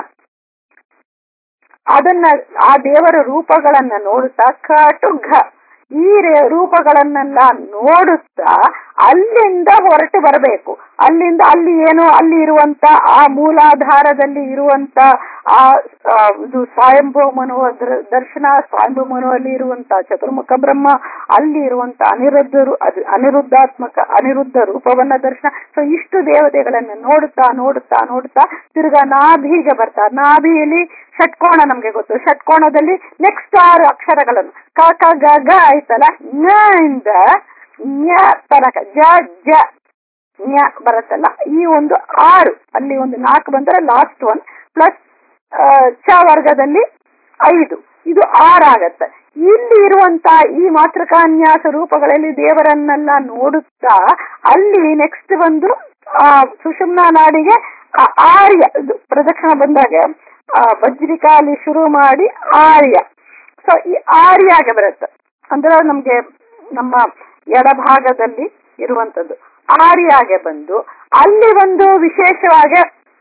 ಅದನ್ನ ಆ ದೇವರ ರೂಪಗಳನ್ನ ನೋಡುತ್ತಾ ಕಟುಘ ಈ ರೂಪಗಳನ್ನೆಲ್ಲ ನೋಡುತ್ತಾ ಅಲ್ಲಿಂದ ಹೊರಟು ಬರಬೇಕು ಅಲ್ಲಿಂದ ಅಲ್ಲಿ ಏನು ಅಲ್ಲಿ ಇರುವಂತ ಆ ಮೂಲಾಧಾರದಲ್ಲಿ ಇರುವಂತ ಆ ಇದು ಸ್ವಯಂಭೂ ಮನುವ ದರ್ಶನ ಸ್ವಯಂಭೂ ಮನುವಲ್ಲಿ ಇರುವಂತ ಚತುರ್ಮುಖ ಬ್ರಹ್ಮ ಅಲ್ಲಿ ಇರುವಂತ ಅನಿರುದ್ಧರು ಅದು ಅನಿರುದ್ಧಾತ್ಮಕ ಅನಿರುದ್ಧ ರೂಪವನ್ನ ದರ್ಶನ ಸೊ ಇಷ್ಟು ದೇವತೆಗಳನ್ನ ನೋಡುತ್ತಾ ನೋಡುತ್ತಾ ನೋಡುತ್ತಾ ತಿರ್ಗಾ ನಾಭಿಗೆ ಬರ್ತಾರೆ ನಾಭಿಯಲ್ಲಿ ಷಟ್ಕೋಣ ನಮ್ಗೆ ಗೊತ್ತು ಷಟ್ಕೋಣದಲ್ಲಿ ನೆಕ್ಸ್ಟ್ ಆರು ಅಕ್ಷರಗಳನ್ನು ಕ ಕ ಗ ಗ ಆಯ್ತಲ್ಲ ಞ ಇಂದ ಞ ತನಕ ಜ ಜ ಞ ಬರುತ್ತಲ್ಲ ಈ ಒಂದು ಆರು ಅಲ್ಲಿ ಒಂದು ನಾಲ್ಕು ಬಂದ್ರೆ ಲಾಸ್ಟ್ ಒನ್ ಪ್ಲಸ್ ಚ ವರ್ಗದಲ್ಲಿ ಐದು ಇದು ಆರಾಗತ್ತೆ ಇಲ್ಲಿ ಇರುವಂತ ಈ ಮಾತೃಕಾನ್ಯಾಸ ರೂಪಗಳಲ್ಲಿ ದೇವರನ್ನೆಲ್ಲ ನೋಡುತ್ತಾ ಅಲ್ಲಿ ನೆಕ್ಸ್ಟ್ ಬಂದು ಆ ಸುಷುಮ್ನಾ ನಾಡಿಗೆ ಆ ಆರ್ಯ ಇದು ಪ್ರದಕ್ಷಿಣ ಬಂದಾಗ ಆ ಬಜ್ರಿಕಾಲಿ ಶುರು ಮಾಡಿ ಆರ್ಯ ಸೊ ಈ ಆರ್ಯಾಗೆ ಬರುತ್ತೆ ಅಂದ್ರೆ ನಮ್ಗೆ ನಮ್ಮ ಎಡಭಾಗದಲ್ಲಿ ಇರುವಂತದ್ದು ಆರ್ಯಾಗೆ ಬಂದು ಅಲ್ಲಿ ಒಂದು ವಿಶೇಷವಾಗಿ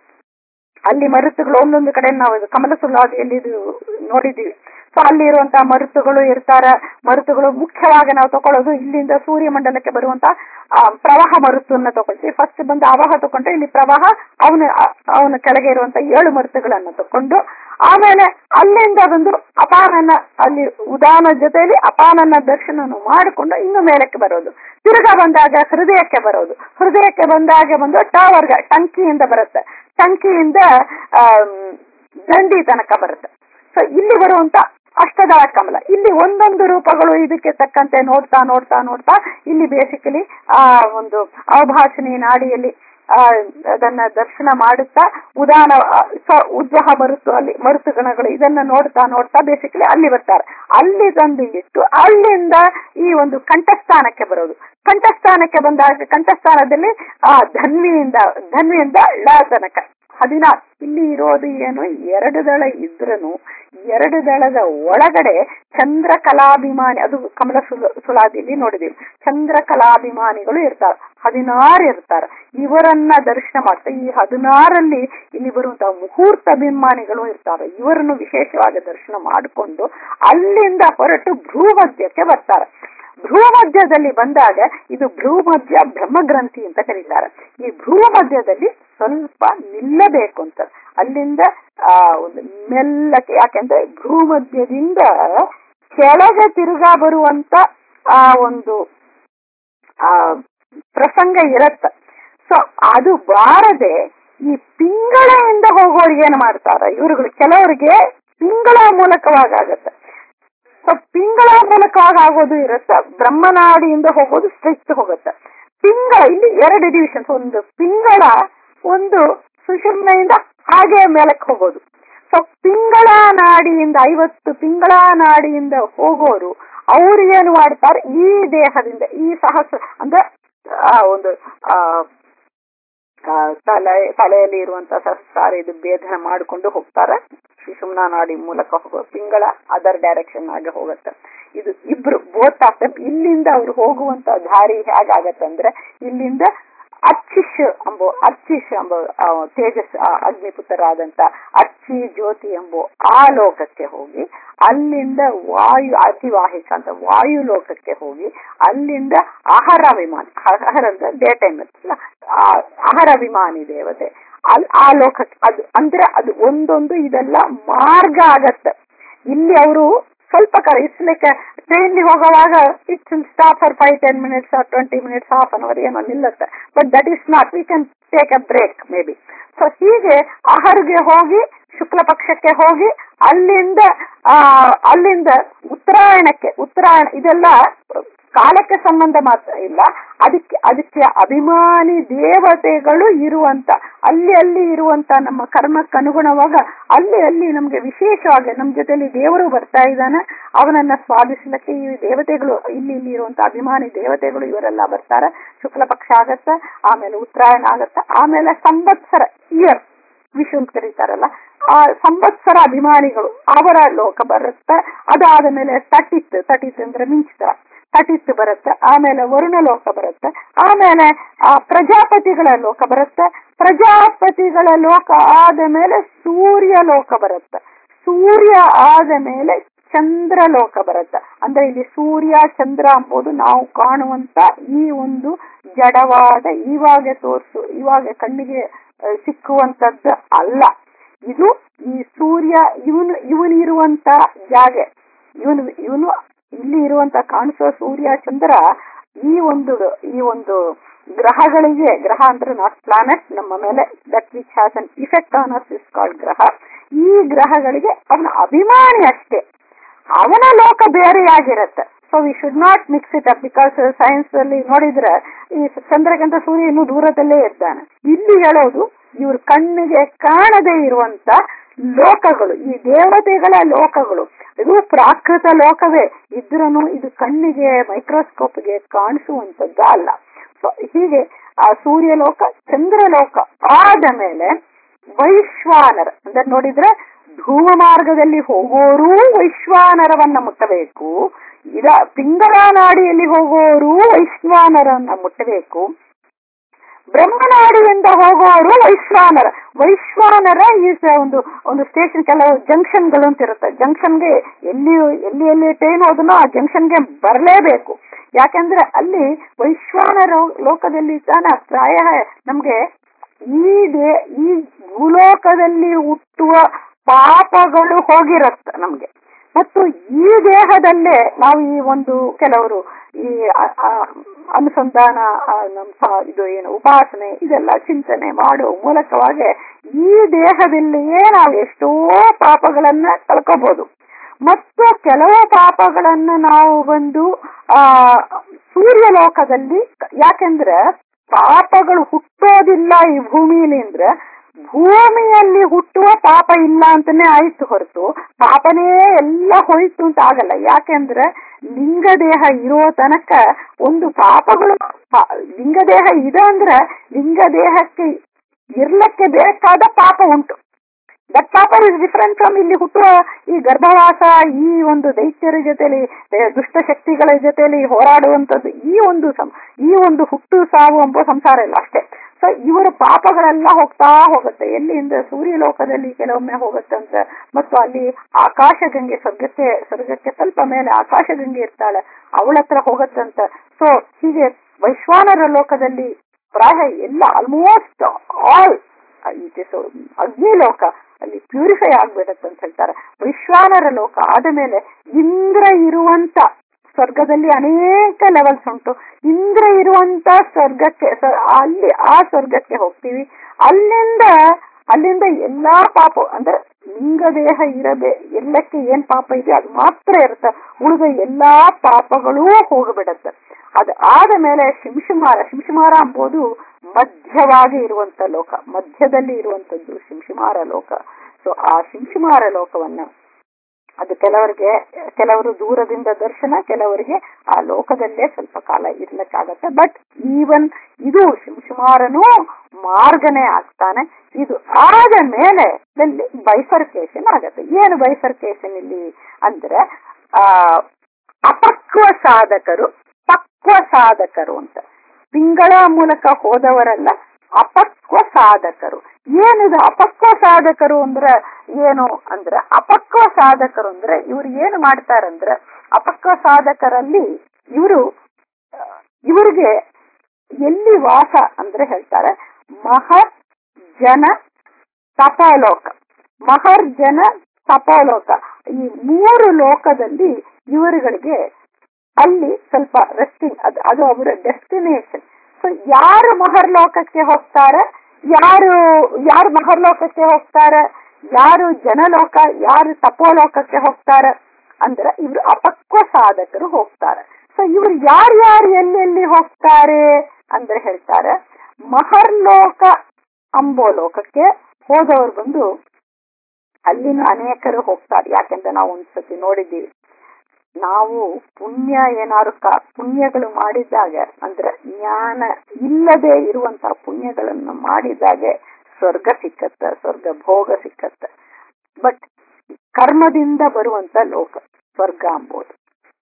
ಅಲ್ಲಿ ಮರುತ್ತುಗಳು ಒಂದೊಂದು ಕಡೆ ನಾವು ಇದು ಕಮಲ ಸುಳ್ಳಾದಿಯಲ್ಲಿ ಇದು ನೋಡಿದೀವಿ ಸೊ ಅಲ್ಲಿ ಇರುವಂತಹ ಮರುತ್ತುಗಳು ಇರ್ತಾರ ಮರುತ್ತುಗಳು ಮುಖ್ಯವಾಗಿ ನಾವು ತಗೊಳ್ಳೋದು ಇಲ್ಲಿಂದ ಸೂರ್ಯ ಮಂಡಲಕ್ಕೆ ಬರುವಂತ ಆ, ಪ್ರವಾಹ ಮರುತ್ತನ್ನ ತಗೊಳ್ತೀವಿ ಫಸ್ಟ್ ಬಂದು ಆವಾಹ ತಗೊಂಡ್ರೆ ಇಲ್ಲಿ ಪ್ರವಾಹ ಅವನ ಅವನ ಕೆಳಗೆ ಇರುವಂತ ಏಳು ಮರುತ್ತುಗಳನ್ನ ತಕೊಂಡು ಆಮೇಲೆ ಅಲ್ಲಿಂದ ಬಂದು ಅಪಾನನ ಅಲ್ಲಿ ಉದಾನ ಜೊತೆಯಲ್ಲಿ ಅಪಾನನ ದರ್ಶನ ಮಾಡಿಕೊಂಡು ಇನ್ನು ಮೇಲಕ್ಕೆ ಬರೋದು ತಿರುಗಾ ಬಂದಾಗ ಹೃದಯಕ್ಕೆ ಬರೋದು ಹೃದಯಕ್ಕೆ ಬಂದಾಗ ಬಂದು ಟವರ್ಗೆ ಟಂಕಿಯಿಂದ ಬರುತ್ತೆ ಟಂಕಿಯಿಂದ ಆಮ್, ದಂಡಿ ತನಕ ಬರುತ್ತೆ ಸೊ ಇಲ್ಲಿ ಬರುವಂತ ಅಷ್ಟದಳ ಕಮಲ ಇಲ್ಲಿ ಒಂದೊಂದು ರೂಪಗಳು ಇದಕ್ಕೆ ತಕ್ಕಂತೆ ನೋಡ್ತಾ ನೋಡ್ತಾ ನೋಡ್ತಾ ಇಲ್ಲಿ ಬೇಸಿಕಲಿ ಆ ಒಂದು ಅವಭಾಷಣಿ ನಾಡಿಯಲ್ಲಿ ಆ ಅದನ್ನ ದರ್ಶನ ಮಾಡುತ್ತಾ ಉದಾನ ಆ, ಸ- ಉದ್ವಹ ಮರುತು ಅಲ್ಲಿ ಮರುತು ಗಣಗಳು ಇದನ್ನ ನೋಡ್ತಾ ನೋಡ್ತಾ ಬೇಸಿಕಲಿ ಅಲ್ಲಿ ಬರ್ತಾರೆ ಅಲ್ಲಿ ತಂದು ಇಟ್ಟು ಅಲ್ಲಿಂದ ಈ ಒಂದು ಕಂಠಸ್ಥಾನಕ್ಕೆ ಬರೋದು ಕಂಠಸ್ಥಾನಕ್ಕೆ ಬಂದಾಗ ಕಂಠಸ್ಥಾನದಲ್ಲಿ ಆ ಧನ್ವಿಯಿಂದ ಧನ್ವಿಯಿಂದ ಳ ತನಕ ಹದಿನಾರು ಇಲ್ಲಿ ಇರೋದು ಏನು ಎರಡು ದಳ ಇದ್ರನು ಎರಡು ದಳದ ಒಳಗಡೆ ಚಂದ್ರ ಕಲಾಭಿಮಾನಿ ಅದು ಕಮಲ ಸುಲ- ಸುಳಾದಿಲಿ ನೋಡಿದೀವಿ ಚಂದ್ರ ಕಲಾಭಿಮಾನಿಗಳು ಇರ್ತಾರೆ ಹದಿನಾರು ಇರ್ತಾರೆ ಇವರನ್ನ ದರ್ಶನ ಮಾಡ್ತಾರೆ ಈ ಹದಿನಾರಲ್ಲಿ ಇಲ್ಲಿ ಬರುವಂತಹ ಮುಹೂರ್ತ ಅಭಿಮಾನಿಗಳು ಇರ್ತಾರೆ ಇವರನ್ನು ವಿಶೇಷವಾಗಿ ದರ್ಶನ ಮಾಡಿಕೊಂಡು ಅಲ್ಲಿಂದ ಹೊರಟು ಭ್ರೂಮಧ್ಯಕ್ಕೆ ಬರ್ತಾರೆ ಭ್ರೂಮಧ್ಯದಲ್ಲಿ ಬಂದಾಗ ಇದು ಭ್ರೂಮಧ್ಯ ಬ್ರಹ್ಮಗ್ರಂಥಿ ಅಂತ ಕರೀತಾರೆ ಈ ಭ್ರೂಮಧ್ಯದಲ್ಲಿ ಸ್ವಲ್ಪ ನಿಲ್ಲಬೇಕು ಅಂತ ಅಲ್ಲಿಂದ ಆ ಒಂದು ಮೆಲ್ಲಕ್ಕೆ ಯಾಕೆಂದ್ರೆ ಭ್ರೂಮಧ್ಯದಿಂದ ಕೆಳಗೆ ತಿರುಗಾ ಬರುವಂತ ಆ ಒಂದು ಆ ಪ್ರಸಂಗ ಇರತ್ತ ಸೊ ಅದು ಬಾರದೆ ಈ ಪಿಂಗಳದಿಂದ ಹೋಗೋರಿಗೆ ಏನ್ ಮಾಡ್ತಾರ ಇವ್ರುಗಳು ಕೆಲವರಿಗೆ ಪಿಂಗಳ ಮೂಲಕವಾಗತ್ತೆ ಸೊ ಪಿಂಗಳ ಮೂಲಕವಾಗಿ ಆಗೋದು ಇರುತ್ತೆ ಬ್ರಹ್ಮನಾಡಿಯಿಂದ ಹೋಗೋದು ಸ್ಟ್ರಿಕ್ಟ್ ಹೋಗುತ್ತೆ ಪಿಂಗಳ ಇಲ್ಲಿ ಎರಡು ಡಿವಿಷನ್ಸ್ ಒಂದು ಪಿಂಗಳ ಒಂದು ಸುಷುಮ್ನೆಯಿಂದ ಹಾಗೆ ಮೇಲಕ್ಕೆ ಹೋಗೋದು ಸೊ ಪಿಂಗಳ ನಾಡಿಯಿಂದ ಐವತ್ತು ಪಿಂಗಳ ನಾಡಿಯಿಂದ ಹೋಗೋರು ಅವ್ರು ಏನು ಮಾಡ್ತಾರೆ ಈ ದೇಹದಿಂದ ಈ ಸಹಸ್ರ ಅಂದ್ರೆ ಆ ಒಂದು ಆ ಆ, ತಲೆ ತಲೆಯಲ್ಲಿ ಇರುವಂತಹ ಸಹಸ್ರಾರ ಇದು ಭೇದನ ಮಾಡಿಕೊಂಡು ಹೋಗ್ತಾರೆ ಸುಷುಮ್ನಾ ನಾಡಿ ಮೂಲಕ ಹೋಗೋ ಪಿಂಗಳ ಅದರ್ ಡೈರೆಕ್ಷನ್ ಆಗಿ ಹೋಗುತ್ತೆ ಇದು ಇಬ್ರು ಬೋತ್ ಆಫ್ ದಮ್ ಇಲ್ಲಿಂದ ಅವ್ರು ಹೋಗುವಂತ ದಾರಿ ಹೇಗಾಗತ್ತೆ ಅಂದ್ರೆ ಇಲ್ಲಿಂದ ಅರ್ಚಿಶ್ ಎಂಬೋ ಅರ್ಚಿಶ್ ಎಂಬ ಆ, ತೇಜಸ್ ಆ, ಅಗ್ನಿಪುತ್ರರಾದಂತ ಅರ್ಚಿ ಜ್ಯೋತಿ ಎಂಬೋ ಆ ಲೋಕಕ್ಕೆ ಹೋಗಿ ಅಲ್ಲಿಂದ ವಾಯು ಅತಿವಾಹಿಕ ಅಂತ ವಾಯು ಲೋಕಕ್ಕೆ ಹೋಗಿ ಅಲ್ಲಿಂದ ಆಹಾರ ವಿಮಾನ ಆಹಾರ ಅಂದ್ರೆ ಡೇ ಟೈಮ್ ಆಹಾರ ವಿಮಾನಿ ದೇವತೆ ಅಲ್ ಆ ಲೋಕಕ್ಕೆ ಅದು ಅಂದ್ರೆ ಅದು ಒಂದೊಂದು ಇದೆಲ್ಲ ಮಾರ್ಗ ಆಗತ್ತೆ ಇಲ್ಲಿ ಅವರು ಸ್ವಲ್ಪ ಕರ ಇಟ್ಸ್ ಲೈಕ್ ಟ್ರೈನ್ ಹೋಗುವಾಗ it's stop for five ten minutes twenty minutes half an hour ಏನೋ ನಿಲ್ಲುತ್ತೆ but that is not we can take a break maybe so ಹೀಗೆ ಆಹಾರಿಗೆ ಹೋಗಿ ಶುಕ್ಲ ಪಕ್ಷಕ್ಕೆ ಹೋಗಿ ಅಲ್ಲಿಂದ ಆ ಅಲ್ಲಿಂದ ಉತ್ತರಾಯಣಕ್ಕೆ ಉತ್ತರಾಯಣ ಇದೆಲ್ಲ ಕಾಲಕ್ಕೆ ಸಂಬಂಧ ಮಾತ್ರ ಇಲ್ಲ ಅದಕ್ಕೆ ಅದಕ್ಕೆ ಅಭಿಮಾನಿ ದೇವತೆಗಳು ಇರುವಂತ ಅಲ್ಲಿ ಅಲ್ಲಿ ಇರುವಂತ ನಮ್ಮ ಕರ್ಮಕ್ಕೆ ಅನುಗುಣವಾಗ ಅಲ್ಲಿ ಅಲ್ಲಿ ನಮ್ಗೆ ವಿಶೇಷವಾಗಿ ನಮ್ಮ ಜೊತೆಲಿ ದೇವರು ಬರ್ತಾ ಇದ್ದಾನೆ ಅವನನ್ನ ಸ್ವಾದಿಸ್ಲಿಕ್ಕೆ ಈ ದೇವತೆಗಳು ಇಲ್ಲಿ ಇಲ್ಲಿ ಇರುವಂತ ಅಭಿಮಾನಿ ದೇವತೆಗಳು ಇವರೆಲ್ಲ ಬರ್ತಾರೆ ಶುಕ್ಲ ಪಕ್ಷ ಆಗತ್ತೆ ಆಮೇಲೆ ಉತ್ತರಾಯಣ ಆಗತ್ತೆ ಆಮೇಲೆ ಸಂವತ್ಸರ ಇಯರ್ ವಿಷು ಅಂತ ಕರೀತಾರಲ್ಲ ಆ ಸಂವತ್ಸರ ಅಭಿಮಾನಿಗಳು ಅವರ ಲೋಕ ಬರುತ್ತೆ ಅದಾದ ಮೇಲೆ ತಟಿತ್ ತಟಿತ್ ಅಂದ್ರೆ ಮಿಂಚ್ತರ ತಟಿತ್ ಬರುತ್ತೆ ಆಮೇಲೆ ವರುಣ ಲೋಕ ಬರುತ್ತೆ ಆಮೇಲೆ ಆ ಪ್ರಜಾಪತಿಗಳ ಲೋಕ ಬರುತ್ತೆ ಪ್ರಜಾಪತಿಗಳ ಲೋಕ ಆದ ಮೇಲೆ ಸೂರ್ಯ ಲೋಕ ಬರುತ್ತೆ ಸೂರ್ಯ ಆದ ಮೇಲೆ ಚಂದ್ರ ಲೋಕ ಬರುತ್ತೆ ಅಂದ್ರೆ ಇಲ್ಲಿ ಸೂರ್ಯ ಚಂದ್ರ ಎಂಬುದು ನಾವು ಕಾಣುವಂತ ಈ ಒಂದು ಜಡವಾದ ಇವಾಗ ತೋರಿಸು ಇವಾಗ ಕಣ್ಣಿಗೆ ಆ, ಸಿಕ್ಕುವಂತದ್ದು ಅಲ್ಲ ಇದು ಈ ಸೂರ್ಯ ಇವನು ಇವನಿರುವಂತ ಜಾಗ ಇವನು ಇವನು ಇಲ್ಲಿ ಇರುವಂತ ಕಾಣಿಸೋ ಸೂರ್ಯ ಚಂದ್ರ ಈ ಒಂದು ಈ ಒಂದು ಗ್ರಹಗಳಿಗೆ ಗ್ರಹ ಅಂದ್ರೆ ನಾಟ್ ಪ್ಲಾನೆಟ್ ನಮ್ಮ ಮೇಲೆ that which has an effect on us is called ಗ್ರಹ ಈ ಗ್ರಹಗಳಿಗೆ ಅವನ ಅಭಿಮಾನಿ ಅಷ್ಟೇ ಅವನ ಲೋಕ ಬೇರೆಯಾಗಿರುತ್ತೆ so we should not mix it up because science ಅಲ್ಲಿ ನೋಡಿದ್ರೆ ಈ ಚಂದ್ರಗಿಂತ ಸೂರ್ಯ ಇನ್ನೂ ದೂರದಲ್ಲೇ ಇದ್ದಾನೆ ಇಲ್ಲಿ ಹೇಳೋದು ಇವ್ರ ಕಣ್ಣಿಗೆ ಕಾಣದೇ ಇರುವಂತ ಲೋಕಗಳು ಈ ದೇವತೆಗಳ ಲೋಕಗಳು ಇದು ಪ್ರಾಕೃತ ಲೋಕವೇ ಇದ್ರೂ ಇದು ಕಣ್ಣಿಗೆ ಮೈಕ್ರೋಸ್ಕೋಪ್ಗೆ ಕಾಣಿಸುವಂತದ್ದು ಅಲ್ಲ ಸೊ ಹೀಗೆ ಆ ಸೂರ್ಯಲೋಕ ಚಂದ್ರಲೋಕ ಆದ ಮೇಲೆ ವೈಶ್ವಾನರ ಅಂದ್ರೆ ನೋಡಿದ್ರೆ ಧೂಮ ಮಾರ್ಗದಲ್ಲಿ ಹೋಗೋರು ವೈಶ್ವಾನರವನ್ನ ಮುಟ್ಟಬೇಕು ಇದ ಪಿಂಗಳ ನಾಡಿಯಲ್ಲಿ ಹೋಗೋರು ವೈಶ್ವಾನರನ್ನ ಮುಟ್ಟಬೇಕು ಬ್ರಹ್ಮನಾಡಿಯಿಂದ ಹೋಗೋರು ವೈಶ್ವಾನರ ವೈಶ್ವಾನರ ಈಸ್ ಒಂದು ಒಂದು ಸ್ಟೇಷನ್ ಕೆಲವು ಜಂಕ್ಷನ್ಗಳು ಅಂತ ಇರುತ್ತೆ ಜಂಕ್ಷನ್ಗೆ ಎಲ್ಲಿ ಎಲ್ಲಿ ಎಲ್ಲಿ ಟ್ರೈನ್ ಹೋದನೋ ಆ ಜಂಕ್ಷನ್ಗೆ ಬರಲೇಬೇಕು ಯಾಕಂದ್ರೆ ಅಲ್ಲಿ ವೈಶ್ವಾನರ ಲೋಕದಲ್ಲಿ ತಾನ ಪ್ರಾಯ ನಮ್ಗೆ ಈ ದೇ ಈ ಭೂಲೋಕದಲ್ಲಿ ಹುಟ್ಟುವ ಪಾಪಗಳು ಹೋಗಿರತ್ತ ನಮ್ಗೆ ಮತ್ತು ಈ ದೇಹದಲ್ಲೇ ನಾವು ಈ ಒಂದು ಕೆಲವರು ಈ ಅ- ಆ- ಅನುಸಂಧಾನ ಆ, ನಮ್ ಸ- ಇದು ಏನು ಉಪಾಸನೆ ಇದೆಲ್ಲ ಚಿಂತನೆ ಮಾಡುವ ಮೂಲಕವಾಗಿ ಈ ದೇಹದಲ್ಲಿಯೇ ನಾವು ಎಷ್ಟೋ ಪಾಪಗಳನ್ನ ಕಳ್ಕೋಬಹುದು ಮತ್ತು ಕೆಲವು ಪಾಪಗಳನ್ನ ನಾವು ಬಂದು ಆ ಸೂರ್ಯ ಲೋಕದಲ್ಲಿ ಯಾಕೆಂದ್ರೆ ಪಾಪಗಳು ಹುಟ್ಟೋದಿಲ್ಲ ಈ ಭೂಮಿಯಲ್ಲಿ ಅಂದ್ರೆ ಭೂಮಿಯಲ್ಲಿ ಹುಟ್ಟುವ ಪಾಪ ಇಲ್ಲ ಅಂತಾನೆ ಆಯ್ತು ಹೊರತು ಪಾಪನೇ ಎಲ್ಲ ಹೋಯ್ತು ಅಂತ ಆಗಲ್ಲ ಯಾಕೆಂದ್ರೆ ಲಿಂಗದೇಹ ಇರೋ ತನಕ ಒಂದು ಪಾಪಗಳು ಪಾ- ಲಿಂಗದೇಹ ಇದೆ ಅಂದ್ರೆ ಲಿಂಗದೇಹಕ್ಕೆ ಇರ್ಲಕ್ಕೆ ಬೇಕಾದ ಪಾಪ ಉಂಟು ದಟ್ ಪಾಪ ಇಸ್ ಡಿಫರೆಂಟ್ ಫ್ರಮ್ ಇಲ್ಲಿ ಹುಟ್ಟುವ ಈ ಗರ್ಭವಾಸ ಈ ಒಂದು ದೈತ್ಯರ ಜೊತೆಲಿ ಏ, ದುಷ್ಟ ಶಕ್ತಿಗಳ ಜೊತೆಲಿ ಹೋರಾಡುವಂಥದ್ದು ಈ ಒಂದು ಸಂ- ಈ ಒಂದು ಹುಟ್ಟು ಸಾವು ಎಂಬ ಸಂಸಾರ ಇಲ್ಲ ಅಷ್ಟೇ ಸೊ ಇವರ ಪಾಪಗಳೆಲ್ಲ ಹೋಗ್ತಾ ಹೋಗುತ್ತೆ ಎಲ್ಲಿಂದ ಸೂರ್ಯ ಲೋಕದಲ್ಲಿ ಕೆಲವೊಮ್ಮೆ ಹೋಗುತ್ತೆ ಅಂತ ಮತ್ತು ಅಲ್ಲಿ ಆಕಾಶಗಂಗೆ ಸ್ವರ್ಗಕ್ಕೆ ಸ್ವರ್ಗಕ್ಕೆ ಸ್ವಲ್ಪ ಮೇಲೆ ಆಕಾಶಗಂಗೆ ಇರ್ತಾಳೆ ಅವಳ ಹತ್ರ ಹೋಗತ್ತಂತ ಸೊ ಹೀಗೆ ವೈಶ್ವಾನರ ಲೋಕದಲ್ಲಿ ಪ್ರಾಯ ಎಲ್ಲ ಆಲ್ಮೋಸ್ಟ್ ಆಲ್ ಇಟ್ ಇಸ್ ಅಗ್ನಿ ಲೋಕ ಅಲ್ಲಿ ಪ್ಯೂರಿಫೈ ಆಗ್ಬಿಡತ್ತೆ ಅಂತ ಹೇಳ್ತಾರೆ ವೈಶ್ವಾನರ ಲೋಕ ಆದ ಮೇಲೆ ಇಂದ್ರ ಇರುವಂತ ಸ್ವರ್ಗದಲ್ಲಿ ಅನೇಕ ಲೆವೆಲ್ಸ್ ಉಂಟು ಇಂದ್ರ ಇರುವಂತ ಸ್ವರ್ಗಕ್ಕೆ ಸ- ಅಲ್ಲಿ ಆ ಸ್ವರ್ಗಕ್ಕೆ ಹೋಗ್ತೀವಿ ಅಲ್ಲಿಂದ ಅಲ್ಲಿಂದ ಎಲ್ಲಾ ಪಾಪ ಅಂದ್ರೆ ಲಿಂಗದೇಹ ಇರಬೇ ಎಲ್ಲಕ್ಕೆ ಏನ್ ಪಾಪ ಇದೆ ಅದು ಮಾತ್ರ ಇರುತ್ತೆ ಉಳಿದ ಎಲ್ಲಾ ಪಾಪಗಳೂ ಹೋಗ್ಬಿಡತ್ತೆ ಅದು ಆದ ಮೇಲೆ ಶಿಂಶುಮಾರ ಶಿಂಶುಮಾರ ಎಂಬುದು ಮಧ್ಯವಾಗಿ ಇರುವಂತ ಲೋಕ ಮಧ್ಯದಲ್ಲಿ ಇರುವಂತದ್ದು ಶಿಂಶುಮಾರ ಲೋಕ ಸೊ ಆ ಶಿಂಶುಮಾರ ಲೋಕವನ್ನ ಅದು ಕೆಲವರಿಗೆ ಕೆಲವರು ದೂರದಿಂದ ದರ್ಶನ ಕೆಲವರಿಗೆ ಆ ಲೋಕದಲ್ಲೇ ಸ್ವಲ್ಪ ಕಾಲ ಇರ್ಲಿಕ್ಕಾಗತ್ತೆ ಬಟ್ ಈವನ್ ಇದು ಶಿಂಶುಮಾರನೂ ಮಾರ್ಗನೇ ಆಗ್ತಾನೆ ಇದು ಆದ ಮೇಲೆ ಇಲ್ಲಿ ಬೈಫರ್ಕೇಶನ್ ಆಗತ್ತೆ ಏನು ಬೈಫರ್ಕೇಶನ್ ಇಲ್ಲಿ ಅಂದ್ರೆ ಆ ಅಪಕ್ವ ಸಾಧಕರು ಪಕ್ವ ಸಾಧಕರು ಅಂತ ತಿಂಗಳ ಮೂಲಕ ಹೋದವರೆಲ್ಲ ಅಪಕ್ವ ಸಾಧಕರು ಏನಿದು ಅಪಕ್ವ ಸಾಧಕರು ಅಂದ್ರೆ ಏನು ಅಂದ್ರೆ ಅಪಕ್ವ ಸಾಧಕರು ಅಂದ್ರೆ ಇವ್ರು ಏನು ಮಾಡ್ತಾರಂದ್ರೆ ಅಪಕ್ವ ಸಾಧಕರಲ್ಲಿ ಇವರು ಇವರಿಗೆ ಎಲ್ಲಿ ವಾಸ ಅಂದ್ರೆ ಹೇಳ್ತಾರೆ ಮಹರ್ ಜನ ತಪೋಲೋಕ ಮಹರ್ ಜನ ತಪೋಲೋಕ ಈ ಮೂರು ಲೋಕದಲ್ಲಿ ಇವರುಗಳಿಗೆ ಅಲ್ಲಿ ಸ್ವಲ್ಪ ರೆಸ್ಟಿಂಗ್ ಅದು ಅದು ಅವರ ಡೆಸ್ಟಿನೇಷನ್ ಸೊ ಯಾರು ಮಹರ್ಲೋಕಕ್ಕೆ ಹೋಗ್ತಾರೆ ಯಾರು ಯಾರು ಮಹರ್ಲೋಕಕ್ಕೆ ಹೋಗ್ತಾರೆ ಯಾರು ಜನಲೋಕ ಯಾರು ತಪೋಲೋಕಕ್ಕೆ ಹೋಗ್ತಾರೆ ಅಂದ್ರೆ ಇವರು ಅಪಕ್ವ ಸಾಧಕರು ಹೋಗ್ತಾರೆ ಸೊ ಇವರು ಯಾರ್ಯಾರು ಎಲ್ಲೆಲ್ಲಿ ಹೋಗ್ತಾರೆ ಅಂದ್ರೆ ಹೇಳ್ತಾರೆ ಮಹರ್ಲೋಕ ಅಂಬೋ ಲೋಕಕ್ಕೆ ಹೋದವರು ಬಂದು ಅಲ್ಲಿನ ಅನೇಕರು ಹೋಗ್ತಾರೆ ಯಾಕೆಂದ್ರೆ ನಾವು ಒಂದ್ಸತಿ ನೋಡಿದ್ದೀವಿ ನಾವು ಪುಣ್ಯ ಏನಾದ್ರು ಕ ಪುಣ್ಯಗಳು ಮಾಡಿದಾಗ ಅಂದ್ರೆ ಜ್ಞಾನ ಇಲ್ಲದೆ ಇರುವಂತಹ ಪುಣ್ಯಗಳನ್ನು ಮಾಡಿದಾಗೆ ಸ್ವರ್ಗ ಸಿಕ್ಕತ್ತ ಸ್ವರ್ಗ ಭೋಗ ಸಿಕ್ಕತ್ತ ಬಟ್ ಕರ್ಮದಿಂದ ಬರುವಂತ ಲೋಕ ಸ್ವರ್ಗ ಅಂಬೋದು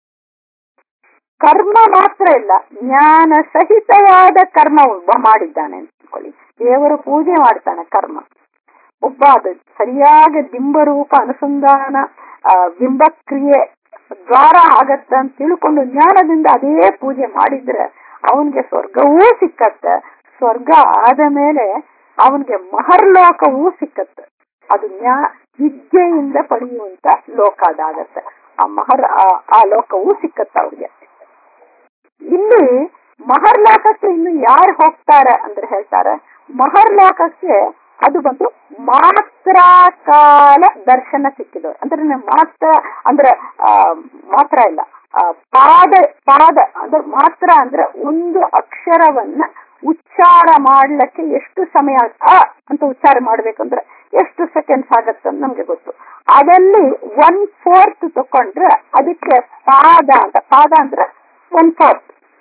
ಕರ್ಮ ಮಾತ್ರ ಇಲ್ಲ ಜ್ಞಾನ ಸಹಿತವಾದ ಕರ್ಮ ಒಬ್ಬ ಮಾಡಿದ್ದಾನೆ ಅನ್ಕೊಳ್ಳಿ ದೇವರು ಪೂಜೆ ಮಾಡ್ತಾನೆ ಕರ್ಮ ಒಬ್ಬ ಅದು ಸರಿಯಾಗಿ ಬಿಂಬರೂಪ ಅನುಸಂಧಾನ ಆ, ಬಿಂಬಕ್ರಿಯೆ ದ್ವಾರ ಆಗತ್ತ ಅಂತ ತಿಳ್ಕೊಂಡು ಜ್ಞಾನದಿಂದ ಅದೇ ಪೂಜೆ ಮಾಡಿದ್ರೆ ಅವನ್ಗೆ ಸ್ವರ್ಗವೂ ಸಿಕ್ಕತ್ತ ಸ್ವರ್ಗ ಆದ ಮೇಲೆ ಅವನ್ಗೆ ಮಹರ್ಲೋಕವೂ ಸಿಕ್ಕತ್ತೆ ಅದು ಜ್ಞಾ ವಿದ್ಯೆಯಿಂದ ಪಡೆಯುವಂತ ಲೋಕ ಅದಾಗತ್ತೆ ಆ ಮಹರ್ ಆ- ಆ ಲೋಕವೂ ಸಿಕ್ಕತ್ತ ಅವ್ರಿಗೆ ಇಲ್ಲಿ ಮಹರ್ಲೋಕಕ್ಕೆ ಇನ್ನು ಯಾರು ಹೋಗ್ತಾರೆ ಅಂದ್ರೆ ಹೇಳ್ತಾರೆ ಮಹರ್ಲೋಕಕ್ಕೆ ಅದು ಬಂದು ಮಾತ್ರ ಕಾಲ ದರ್ಶನ ಸಿಕ್ಕಿದವರು ಅಂದ್ರೆ ನೀವು ಮಾತ್ರ ಅಂದ್ರೆ ಆ, ಮಾತ್ರ ಇಲ್ಲ ಆ, ಪಾದ ಪಾದ ಅಂದ್ರೆ ಮಾತ್ರ ಅಂದ್ರೆ ಒಂದು ಅಕ್ಷರವನ್ನ ಉಚ್ಚಾರ ಮಾಡ್ಲಿಕ್ಕೆ ಎಷ್ಟು ಸಮಯ ಆ ಅಂತ ಉಚ್ಚಾರ ಮಾಡ್ಬೇಕಂದ್ರೆ ಎಷ್ಟು ಸೆಕೆಂಡ್ಸ್ ಆಗತ್ತೆ ಅಂತ ನಮ್ಗೆ ಗೊತ್ತು ಅದಲ್ಲಿ ಒನ್ ಫೋರ್ತ್ ತಕೊಂಡ್ರೆ ಅದಕ್ಕೆ ಪಾದ ಅಂತ ಪಾದ ಅಂದ್ರೆ ಒನ್ ಫೋರ್ತ್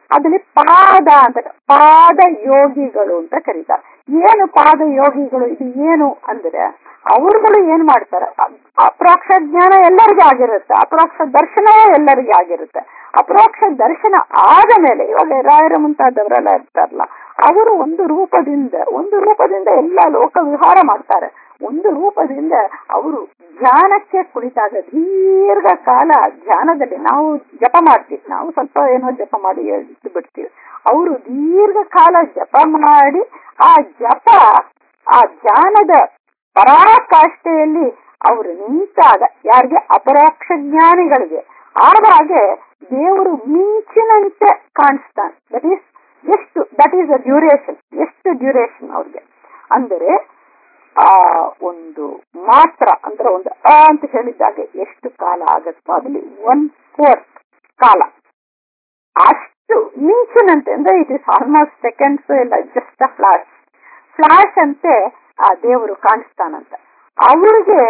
ಅದ್ರಲ್ಲಿ ಪಾದ ಅಂತ ಪಾದ ಯೋಗಿಗಳು ಅಂತ ಕರೀತಾರೆ ಏನು ಪಾದ ಯೋಗಿಗಳು ಇದು ಏನು ಅಂದ್ರೆ ಅವರುಗಳು ಏನ್ ಮಾಡ್ತಾರೆ ಅ- ಅಪರೋಕ್ಷ ಜ್ಞಾನ ಎಲ್ಲರಿಗೂ ಆಗಿರುತ್ತೆ ಅಪರೋಕ್ಷ ದರ್ಶನವೇ ಎಲ್ಲರಿಗೂ ಆಗಿರುತ್ತೆ ಅಪರೋಕ್ಷ ದರ್ಶನ ಆದ ಮೇಲೆ ಇವಾಗ ರಾಯರ ಮುಂತಾದವರೆಲ್ಲ ಇರ್ತಾರಲ್ಲ ಅವರು ಒಂದು ರೂಪದಿಂದ ಒಂದು ರೂಪದಿಂದ ಎಲ್ಲ ಲೋಕ ವಿಹಾರ ಮಾಡ್ತಾರೆ ಒಂದು ರೂಪದಿಂದ ಅವರು ಧ್ಯಾನಕ್ಕೆ ಕುಳಿತಾಗ ದೀರ್ಘ ಕಾಲ ಧ್ಯಾನದಲ್ಲಿ ನಾವು ಜಪ ಮಾಡ್ತೀವಿ ನಾವು ಸ್ವಲ್ಪ ಏನೋ ಜಪ ಮಾಡಿ ಎದ್ದು ಬಿಡ್ತೀವಿ ಅವರು ದೀರ್ಘ ಕಾಲ ಜಪ ಮಾಡಿ ಆ ಜಪ ಆ ಧ್ಯಾನದ ಪರಾಕಾಷ್ಠೆಯಲ್ಲಿ ಅವರು ನಿಂತಾಗ ಯಾರಿಗೆ ಅಪರೋಕ್ಷ ಜ್ಞಾನಿಗಳಿಗೆ ಆವಾಗೆ ದೇವರು ಮಿಂಚಿನಂತೆ ಕಾಣಿಸ್ತಾನೆ ದಟ್ ಈಸ್ ಎಷ್ಟು ದಟ್ ಈಸ್ ಅ ಡ್ಯೂರೇಷನ್ ಎಷ್ಟು ಡ್ಯೂರೇಷನ್ ಅವ್ರಿಗೆ ಅಂದರೆ ಆ ಒಂದು ಮಾತ್ರ ಅಂದ್ರೆ ಒಂದು ಅ ಅಂತ ಹೇಳಿದಾಗ ಎಷ್ಟು ಕಾಲ ಆಗತ್ತೋ ಅದ್ರಲ್ಲಿ ಒನ್ ಫೋರ್ತ್ ಕಾಲ ಅಷ್ಟು ಮಿಂಚಿನಂತೆ ಅಂದ್ರೆ ಇಟ್ ಇಸ್ ಆಲ್ಮೋಸ್ಟ್ ಸೆಕೆಂಡ್ಸ್ ಇಲ್ಲ ಜಸ್ಟ್ ಅ ಫ್ಲಾಶ್ ಫ್ಲಾಶ್ ಅಂತೆ ಆ ದೇವರು ಕಾಣಿಸ್ತಾನಂತ ಅವ್ರಿಗೆ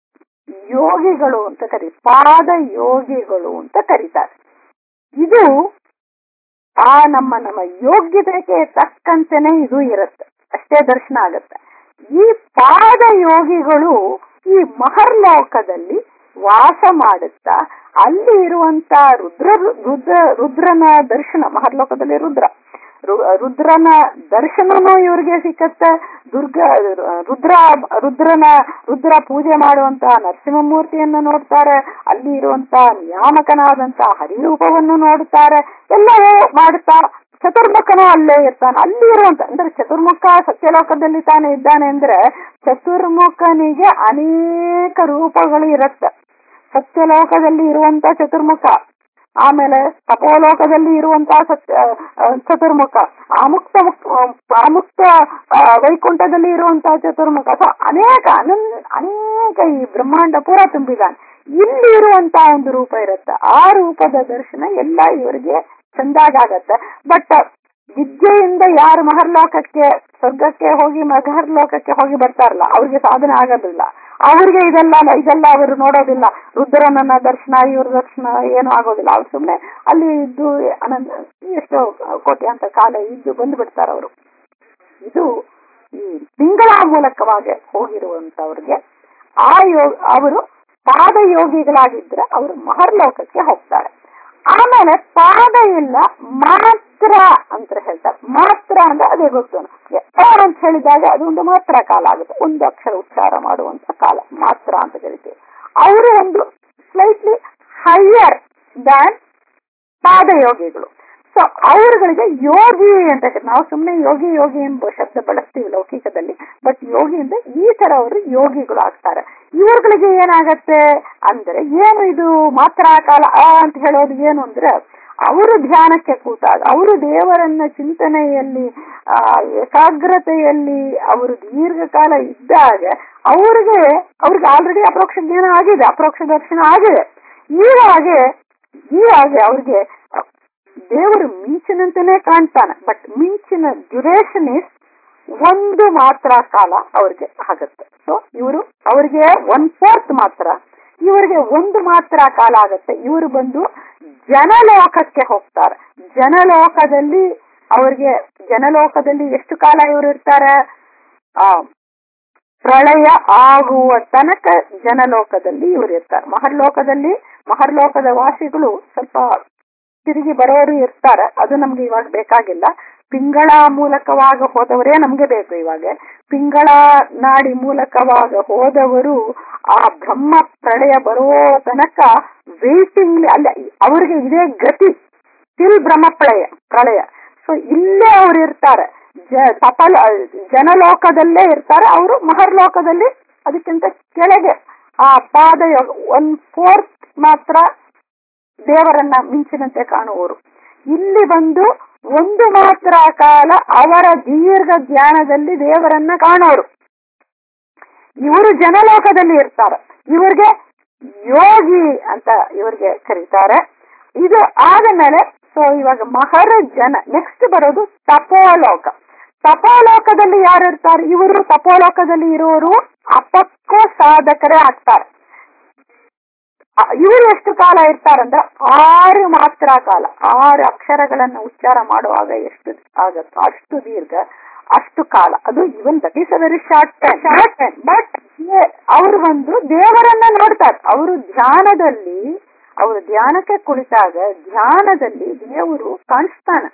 ಯೋಗಿಗಳು ಅಂತ ಕರಿ ಪಾದ ಯೋಗಿಗಳು ಅಂತ ಕರೀತಾರೆ ಇದು ಆ ನಮ್ಮ ನಮ್ಮ ಯೋಗ್ಯತೆಗೆ ತಕ್ಕಂತೆನೆ ಇದು ಇರುತ್ತೆ ಅಷ್ಟೇ ದರ್ಶನ ಆಗತ್ತೆ ಈ ಪಾದ ಯೋಗಿಗಳು ಈ ಮಹರ್ಲೋಕದಲ್ಲಿ ವಾಸ ಮಾಡುತ್ತಾ ಅಲ್ಲಿ ಇರುವಂತ ರುದ್ರ ರುದ್ರ ರುದ್ರನ ದರ್ಶನ ಮಹರ್ಲೋಕದಲ್ಲಿ ರುದ್ರ ರು- ರುದ್ರನ ದರ್ಶನನೂ ಇವ್ರಿಗೆ ಸಿಕ್ಕತ್ತೆ ದುರ್ಗ ರುದ್ರ ರುದ್ರನ ರುದ್ರ ಪೂಜೆ ಮಾಡುವಂತಹ ನರಸಿಂಹಮೂರ್ತಿಯನ್ನು ನೋಡ್ತಾರೆ ಅಲ್ಲಿ ಇರುವಂತಹ ನಿಯಾಮಕನಾದಂತ ಹರಿರೂಪವನ್ನು ನೋಡುತ್ತಾರೆ ಎಲ್ಲವೂ ಮಾಡುತ್ತಾ ಚತುರ್ಮುಖನೂ ಅಲ್ಲೇ ಇರ್ತಾನೆ ಅಲ್ಲಿ ಇರುವಂತ ಅಂದ್ರೆ ಚತುರ್ಮುಖ ಸತ್ಯಲೋಕದಲ್ಲಿ ತಾನೇ ಇದ್ದಾನೆ ಅಂದ್ರೆ ಚತುರ್ಮುಖನಿಗೆ ಅನೇಕ ರೂಪಗಳು ಇರುತ್ತೆ ಸತ್ಯಲೋಕದಲ್ಲಿ ಇರುವಂತ ಚತುರ್ಮುಖ ಆಮೇಲೆ ತಪೋಲೋಕದಲ್ಲಿ ಇರುವಂತಹ ಸತ್ಯ ಆ, ಚತುರ್ಮುಖ ಆಮುಕ್ತ ಮುಕ್- ಆಮುಕ್ತ ಆ, ವೈಕುಂಠದಲ್ಲಿ ಇರುವಂತಹ ಚತುರ್ಮುಖ ಸೊ ಅನೇಕ ಅನನ್ ಅನೇಕ ಈ ಬ್ರಹ್ಮಾಂಡ ಪೂರ ತುಂಬಿದಾನೆ ಇಲ್ಲಿ ಇರುವಂತಹ ಒಂದು ರೂಪ ಇರುತ್ತೆ ಆ ರೂಪದ ದರ್ಶನ ಎಲ್ಲ ಇವರಿಗೆ ಚಂದಾಗತ್ತೆ ಬಟ್ ವಿದ್ಯೆಯಿಂದ ಯಾರು ಮಹರ್ಲೋಕಕ್ಕೆ ಸ್ವರ್ಗಕ್ಕೆ ಹೋಗಿ ಮಹರ್ಲೋಕಕ್ಕೆ ಹೋಗಿ ಬರ್ತಾರಲ್ಲ ಅವ್ರಿಗೆ ಸಾಧನೆ ಆಗೋದಿಲ್ಲ ಅವ್ರಿಗೆ ಇದೆಲ್ಲ ಇದೆಲ್ಲ ಅವರು ನೋಡೋದಿಲ್ಲ ರುದ್ರನನ್ನ ದರ್ಶನ ಇವ್ರ ದರ್ಶನ ಏನು ಆಗೋದಿಲ್ಲ ಅವ್ರು ಸುಮ್ಮನೆ ಅಲ್ಲಿ ಇದ್ದು ಅನಂತ ಎಷ್ಟೋ ಕೋಟಿ ಅಂತ ಕಾಲ ಇದ್ದು ಬಂದು ಬಿಡ್ತಾರ ಅವರು ಇದು ಈ ತಿಂಗಳ ಮೂಲಕವಾಗಿ ಹೋಗಿರುವಂತವ್ರಿಗೆ ಆ ಯೋಗ ಅವರು ಪಾದ ಯೋಗಿಗಳಾಗಿದ್ರೆ ಅವರು ಮಹರ್ಲೋಕಕ್ಕೆ ಹೋಗ್ತಾರೆ ಆಮೇಲೆ ಪಾದ ಇಲ್ಲ ಮಾತ್ರ ಅಂತ ಹೇಳ್ತಾರೆ ಮಾತ್ರ ಅಂದ್ರೆ ಅದೇ ಗೊತ್ತು ನಮ್ಗೆ. ಆ ಅಂತ ಹೇಳಿದಾಗ ಅದು ಒಂದು ಮಾತ್ರ ಕಾಲ ಆಗುತ್ತೆ ಒಂದು ಅಕ್ಷರ ಉಚ್ಚಾರ ಮಾಡುವಂತ ಕಾಲ ಮಾತ್ರ ಅಂತ ಕರಿತೀವಿ ಅವರು ಒಂದು ಸ್ಲೈಟ್ಲಿ ಹೈಯರ್ ದ್ಯಾನ್ ಪಾದಯೋಗಿಗಳು ಸೊ ಅವರುಗಳಿಗೆ ಯೋಗಿ ಅಂತ ಕರೀತಾರೆ. ನಾವು ಸುಮ್ಮನೆ ಯೋಗಿ ಯೋಗಿ ಎಂಬ ಶಬ್ದ ಬಳಸ್ತೀವಿ ಲೌಕಿಕದಲ್ಲಿ ಬಟ್ ಯೋಗಿಯಿಂದ ಈ ತರ ಅವರು ಯೋಗಿಗಳು ಆಗ್ತಾರೆ ಇವ್ರುಗಳಿಗೆ ಏನಾಗತ್ತೆ ಅಂದ್ರೆ ಏನು ಇದು ಮಾತ್ರ ಕಾಲ ಆ ಅಂತ ಹೇಳೋದು ಏನು ಅಂದ್ರೆ ಅವರು ಧ್ಯಾನಕ್ಕೆ ಕೂತಾಗ ಅವರು ದೇವರನ್ನ ಚಿಂತನೆಯಲ್ಲಿ ಆ ಏಕಾಗ್ರತೆಯಲ್ಲಿ ಅವರು ದೀರ್ಘಕಾಲ ಇದ್ದಾಗ ಅವ್ರಿಗೆ ಅವ್ರಿಗೆ ಆಲ್ರೆಡಿ ಅಪರೋಕ್ಷ ಜ್ಞಾನ ಆಗಿದೆ ಅಪರೋಕ್ಷ ದರ್ಶನ ಆಗಿದೆ ಈವಾಗೆ ಈವಾಗೆ ಅವ್ರಿಗೆ ದೇವರು ಮಿಂಚಿನಂತೆನೆ ಕಾಣ್ತಾನೆ ಬಟ್ ಮಿಂಚಿನ ಡ್ಯುರೇಷನ್ ಇಸ್ ಒಂದು ಮಾತ್ರ ಕಾಲ ಅವ್ರಿಗೆ ಆಗತ್ತೆ ಸೊ ಇವರು ಅವರಿಗೆ ಒನ್ ಫೋರ್ತ್ ಮಾತ್ರ ಇವರಿಗೆ ಒಂದು ಮಾತ್ರ ಕಾಲ ಆಗತ್ತೆ ಇವರು ಬಂದು ಜನಲೋಕಕ್ಕೆ ಹೋಗ್ತಾರೆ ಜನಲೋಕದಲ್ಲಿ ಅವ್ರಿಗೆ ಜನಲೋಕದಲ್ಲಿ ಎಷ್ಟು ಕಾಲ ಇವರು ಇರ್ತಾರೆ ಆ ಪ್ರಳಯ ಆಗುವ ತನಕ ಜನಲೋಕದಲ್ಲಿ ಇವರು ಇರ್ತಾರೆ ಮಹರ್ಲೋಕದಲ್ಲಿ ಮಹರ್ಲೋಕದ ವಾಸಿಗಳು ಸ್ವಲ್ಪ ತಿರುಗಿ ಬರೋರು ಇರ್ತಾರೆ ಅದು ನಮ್ಗೆ ಇವಾಗ ಬೇಕಾಗಿಲ್ಲ ಪಿಂಗಳ ಮೂಲಕವಾಗ ಹೋದವರೇ ನಮ್ಗೆ ಬೇಕು ಇವಾಗ ಪಿಂಗಳ ನಾಡಿ ಮೂಲಕವಾಗ ಹೋದವರು ಆ ಬ್ರಹ್ಮ ಪ್ರಳಯ ಬರೋ ತನಕ ವೇಟಿಂಗ್ ಅಲ್ಲ ಅವ್ರಿಗೆ ಇದೇ ಗತಿ ತಿಲ್ ಬ್ರಹ್ಮ ಪ್ರಳಯ ಪ್ರಳಯ ಸೊ ಇಲ್ಲೇ ಅವ್ರು ಇರ್ತಾರೆ ಜ ಸಫಲ ಜನಲೋಕದಲ್ಲೇ ಇರ್ತಾರೆ ಅವರು ಮಹರ್ಲೋಕದಲ್ಲಿ ಅದಕ್ಕಿಂತ ಕೆಳಗೆ ಆ ಪಾದ ಒನ್ ಫೋರ್ತ್ ಮಾತ್ರ ದೇವರನ್ನ ಮಿಂಚಿನಂತೆ ಕಾಣುವರು ಇಲ್ಲಿ ಬಂದು ಒಂದು ಮಾತ್ರ ಕಾಲ ಅವರ ದೀರ್ಘ ಜ್ಞಾನದಲ್ಲಿ ದೇವರನ್ನ ಕಾಣೋರು ಇವರು ಜನಲೋಕದಲ್ಲಿ ಇರ್ತಾರೆ ಇವ್ರಿಗೆ ಯೋಗಿ ಅಂತ ಇವ್ರಿಗೆ ಕರೀತಾರೆ ಇದು ಆದ ಮೇಲೆ ಸೊ ಇವಾಗ ಮಹರ ಜನ ನೆಕ್ಸ್ಟ್ ಬರೋದು ತಪೋಲೋಕ ತಪೋಲೋಕದಲ್ಲಿ ಯಾರು ಇರ್ತಾರೆ ಇವರು ತಪೋಲೋಕದಲ್ಲಿ ಇರೋರು ಅಪಕ್ವ ಸಾಧಕರೇ ಆಗ್ತಾರೆ ಇವರು ಎಷ್ಟು ಕಾಲ ಇರ್ತಾರಂದ್ರೆ ಆರು ಮಾತ್ರ ಕಾಲ ಆರು ಅಕ್ಷರಗಳನ್ನ ಉಚ್ಚಾರ ಮಾಡುವಾಗ ಎಷ್ಟು ಆಗತ್ತೋ ಅಷ್ಟು ದೀರ್ಘ ಅಷ್ಟು ಕಾಲ ಅದು even that is a very short time short time but ಅವರು ಒಂದು ದೇವರನ್ನ ನೋಡ್ತಾರೆ ಅವರು ಧ್ಯಾನದಲ್ಲಿ ಅವರು ಧ್ಯಾನಕ್ಕೆ ಕುಳಿತಾಗ ಧ್ಯಾನದಲ್ಲಿ ದೇವರು ಕಾಣಿಸ್ತಾನೆ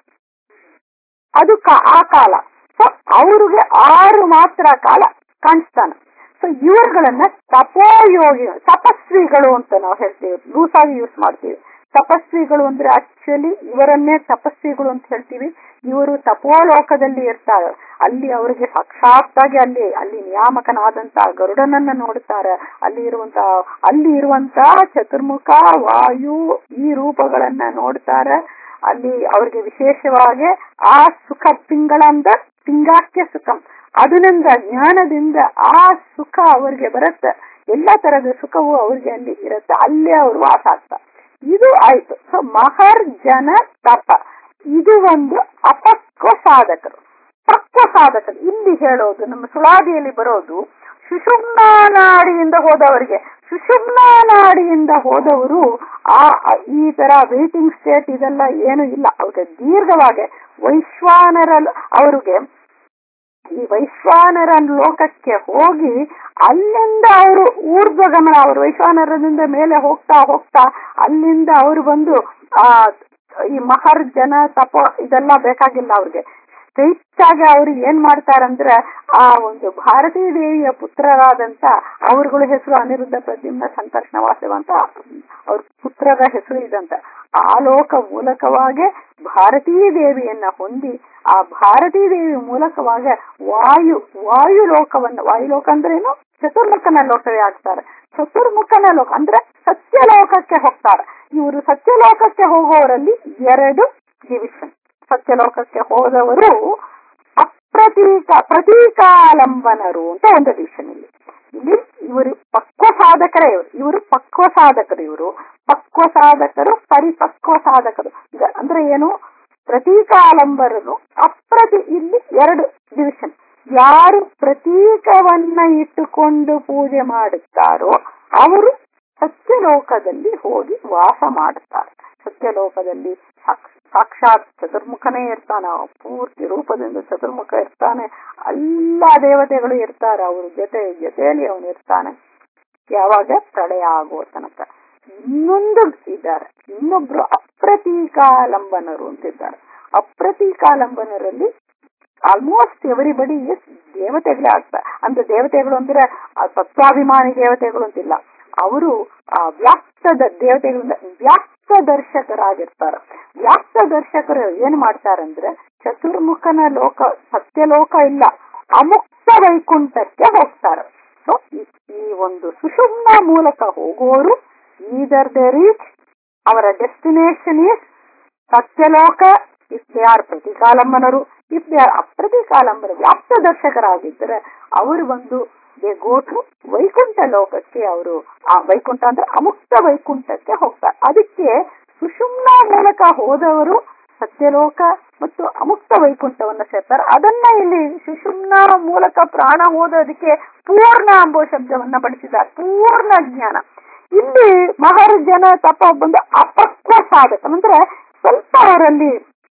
ಅದು ಆ ಕಾಲ ಸೊ ಅವ್ರಿಗೆ ಆರು ಮಾತ್ರ ಕಾಲ ಕಾಣಿಸ್ತಾನೆ ಸೊ ಇವರುಗಳನ್ನ ತಪೋಯೋಗಿ ತಪಸ್ವಿಗಳು ಅಂತ ನಾವು ಹೇಳ್ತೀವಿ ಲೂಸ್ ಆಗಿ ಯೂಸ್ ಮಾಡ್ತೀವಿ ತಪಸ್ವಿಗಳು ಅಂದ್ರೆ ಆಕ್ಚುಲಿ ಇವರನ್ನೇ ತಪಸ್ವಿಗಳು ಅಂತ ಹೇಳ್ತೀವಿ ಇವರು ತಪೋಲೋಕದಲ್ಲಿ ಇರ್ತಾರೆ ಅಲ್ಲಿ ಅವರಿಗೆ ಸಾಕ್ಷಾತ್ತಾಗಿ ಅಲ್ಲಿ ಅಲ್ಲಿ ನಿಯಾಮಕನಾದಂತ ಗರುಡನನ್ನ ನೋಡುತ್ತಾರೆ ಅಲ್ಲಿ ಇರುವಂತ ಅಲ್ಲಿ ಇರುವಂತ ಚತುರ್ಮುಖ ವಾಯು ಈ ರೂಪಗಳನ್ನ ನೋಡ್ತಾರೆ ಅಲ್ಲಿ ಅವ್ರಿಗೆ ವಿಶೇಷವಾಗಿ ಆ ಸುಖ ಪಿಂಗಳಂದ ಪಿಂಗಾಕ್ಯ ಸುಖಂ ಅದರಿಂದ ಜ್ಞಾನದಿಂದ ಆ ಸುಖ ಅವ್ರಿಗೆ ಬರುತ್ತೆ ಎಲ್ಲ ತರದ ಸುಖವು ಅವ್ರಿಗೆ ಅಲ್ಲಿ ಇರುತ್ತೆ ಅಲ್ಲೇ ಅವರು ವಾಸ ಆಗ್ತಾರೆ ಇದು ಆಯ್ತು ಸೊ ಮಹರ್ ಜನ ತಪ ಇದು ಒಂದು ಅಪಕ್ವ ಸಾಧಕರು ಪಕ್ವ ಸಾಧಕರು ಇಲ್ಲಿ ಹೇಳೋದು ನಮ್ಮ ಸುಳಾದಿಯಲ್ಲಿ ಬರೋದು ಸುಷುಮ್ನಾ ನಾಡಿಯಿಂದ ಹೋದವರಿಗೆ ಸುಷುಮ್ನಾ ನಾಡಿಯಿಂದ ಹೋದವರು ಆ ಈ ತರ ವೇಟಿಂಗ್ ಸ್ಟೇಟ್ ಇದೆಲ್ಲ ಏನು ಇಲ್ಲ ಅವ್ರಿಗೆ ದೀರ್ಘವಾಗಿ ವೈಶ್ವಾನರ ಅವ್ರಿಗೆ ಈ ವೈಶ್ವಾನರ ಲೋಕಕ್ಕೆ ಹೋಗಿ ಅಲ್ಲಿಂದ ಅವರು ಊರ್ಧ್ವಗಮನ ಅವರು ವೈಶ್ವಾನರದಿಂದ ಮೇಲೆ ಹೋಗ್ತಾ ಹೋಗ್ತಾ ಅಲ್ಲಿಂದ ಅವರು ಬಂದು ಆ ಈ ಮಹರ್ ಜನ ತಪ ಇದೆಲ್ಲ ಬೇಕಾಗಿಲ್ಲ ಅವ್ರಿಗೆ ಸ್ಟ್ರೈಟ್ ಆಗಿ ಅವ್ರು ಏನ್ ಮಾಡ್ತಾರಂದ್ರೆ ಆ ಒಂದು ಭಾರತೀ ದೇವಿಯ ಪುತ್ರರಾದಂತ ಅವ್ರಗಳ ಹೆಸರು ಅನಿರುದ್ಧ ಪ್ರದ್ಯುಮ್ನ ಸಂಕರ್ಷಣ ವಾಸವ ಅಂತ ಅವ್ರ ಪುತ್ರರ ಹೆಸರು ಇದಂತ ಆ ಲೋಕ ಮೂಲಕವಾಗಿ ಭಾರತೀ ದೇವಿಯನ್ನ ಹೊಂದಿ ಆ ಭಾರತೀ ದೇವಿ ಮೂಲಕವಾಗಿ ವಾಯು ವಾಯು ಲೋಕವನ್ನ ವಾಯುಲೋಕ ಅಂದ್ರೆ ಏನು ಚತುರ್ಮುಖನ ಲೋಕವೇ ಆಗ್ತಾರೆ ಚತುರ್ಮುಖನ ಲೋಕ ಅಂದ್ರೆ ಸತ್ಯಲೋಕಕ್ಕೆ ಹೋಗ್ತಾರೆ ಇವರು ಸತ್ಯಲೋಕಕ್ಕೆ ಹೋಗುವವರಲ್ಲಿ ಎರಡು ಡಿವಿಷನ್ ಸತ್ಯಲೋಕಕ್ಕೆ ಹೋದವರು ಅಪ್ರತೀಕ ಪ್ರತೀಕಾಲಂಬನರು ಅಂತ ಒಂದು ಡಿವಿಷನ್ ಇಲ್ಲಿ ಇಲ್ಲಿ ಇವರು ಪಕ್ವ ಸಾಧಕರೇ ಇವರು ಇವರು ಪಕ್ವ ಸಾಧಕರು ಇವರು ಪಕ್ವ ಸಾಧಕರು ಪರಿಪಕ್ವ ಸಾಧಕರು ಅಂದ್ರೆ ಏನು ಪ್ರತೀಕಾಲಂಬರನು ಅಪ್ರತಿ ಇಲ್ಲಿ ಎರಡು ಡಿವಿಷನ್ ಯಾರು ಪ್ರತೀಕವನ್ನ ಇಟ್ಟುಕೊಂಡು ಪೂಜೆ ಮಾಡುತ್ತಾರೋ ಅವರು ಸತ್ಯಲೋಕದಲ್ಲಿ ಹೋಗಿ ವಾಸ ಮಾಡುತ್ತಾರೆ ಸತ್ಯಲೋಕದಲ್ಲಿ ಸಾಕ್ಷಾತ್ ಚತುರ್ಮುಖನೇ ಇರ್ತಾನೆ ಪೂರ್ತಿ ರೂಪದಿಂದ ಚತುರ್ಮುಖ ಇರ್ತಾನೆ ಎಲ್ಲ ದೇವತೆಗಳು ಇರ್ತಾರೆ ಅವ್ರ ಜೊತೆ ಜೊತೆಯಲ್ಲಿ ಅವನು ಇರ್ತಾನೆ ಯಾವಾಗ ಪ್ರಳಯ ಆಗುವ ತನಕ ಇನ್ನೊಂದು ಇದ್ದಾರೆ ಇನ್ನೊಬ್ರು ಅಪ್ರತೀಕಾಲಂಬನರು ಅಂತಿದ್ದಾರೆ ಅಪ್ರತೀಕಾಲಂಬನರಲ್ಲಿ ಆಲ್ಮೋಸ್ಟ್ ಎವರಿಬಡಿ ದೇವತೆಗಳೇ ಆಗ್ತಾರೆ ಅಂದ್ರೆ ದೇವತೆಗಳು ಅಂದ್ರೆ ತತ್ವಾಭಿಮಾನಿ ದೇವತೆಗಳು ಅಂತಿಲ್ಲ ಅವರು ಆ ವ್ಯಾಪ್ತದ ದೇವತೆಗಳಿಂದ ವ್ಯಾಪ್ತ ದರ್ಶಕರಾಗಿರ್ತಾರೆ ವ್ಯಾಪ್ತ ದರ್ಶಕರು ಏನ್ ಮಾಡ್ತಾರಂದ್ರೆ ಚತುರ್ಮುಖನ ಲೋಕ ಸತ್ಯಲೋಕ ಇಲ್ಲ ಅಮುಕ್ತ ವೈಕುಂಠಕ್ಕೆ ಹೋಗ್ತಾರೆ ಸೊ ಈ ಒಂದು ಸುಷುಮ್ನ ಮೂಲಕ ಹೋಗುವವರು ಈದರ್ ದ ರೀಚ್ ಅವರ ಡೆಸ್ಟಿನೇಷನ್ ಈಸ್ ಸತ್ಯಲೋಕ ಇಫ್ ದೇ ಆರ್ ಪ್ರತಿಕಾಲಂಬನರು ಇಫ್ ದೇ ಆರ್ ಅಪ್ರತಿಕಾಲಂಬನ ವ್ಯಾಪ್ತ ದರ್ಶಕರಾಗಿದ್ದರೆ ಅವರು ಬಂದು ದೇ ಗೋ ಟು ವೈಕುಂಠ ಲೋಕಕ್ಕೆ ಅವರು ಆ ವೈಕುಂಠ ಅಂದ್ರೆ ಅಮುಕ್ತ ವೈಕುಂಠಕ್ಕೆ ಹೋಗ್ತಾರೆ ಅದಕ್ಕೆ ಸುಷುಮ್ನ ಮೂಲಕ ಹೋದವರು ಸತ್ಯಲೋಕ ಮತ್ತು ಅಮುಕ್ತ ವೈಕುಂಠವನ್ನ ಸೇರ್ತಾರೆ ಅದನ್ನ ಇಲ್ಲಿ ಸುಷುಮ್ನ ಮೂಲಕ ಪ್ರಾಣ ಹೋದೋದಕ್ಕೆ ಪೂರ್ಣ ಎಂಬುವ ಶಬ್ದವನ್ನ ಬಳಸಿದ್ದಾರೆ ಪೂರ್ಣ ಜ್ಞಾನ ಇಲ್ಲಿ ಮಹಾರಾಜನ ತಪ ಬಂದು ಅಪಕ್ವ ಸಾಧಕ ಅಂದ್ರೆ ಸ್ವಲ್ಪ ಅವರಲ್ಲಿ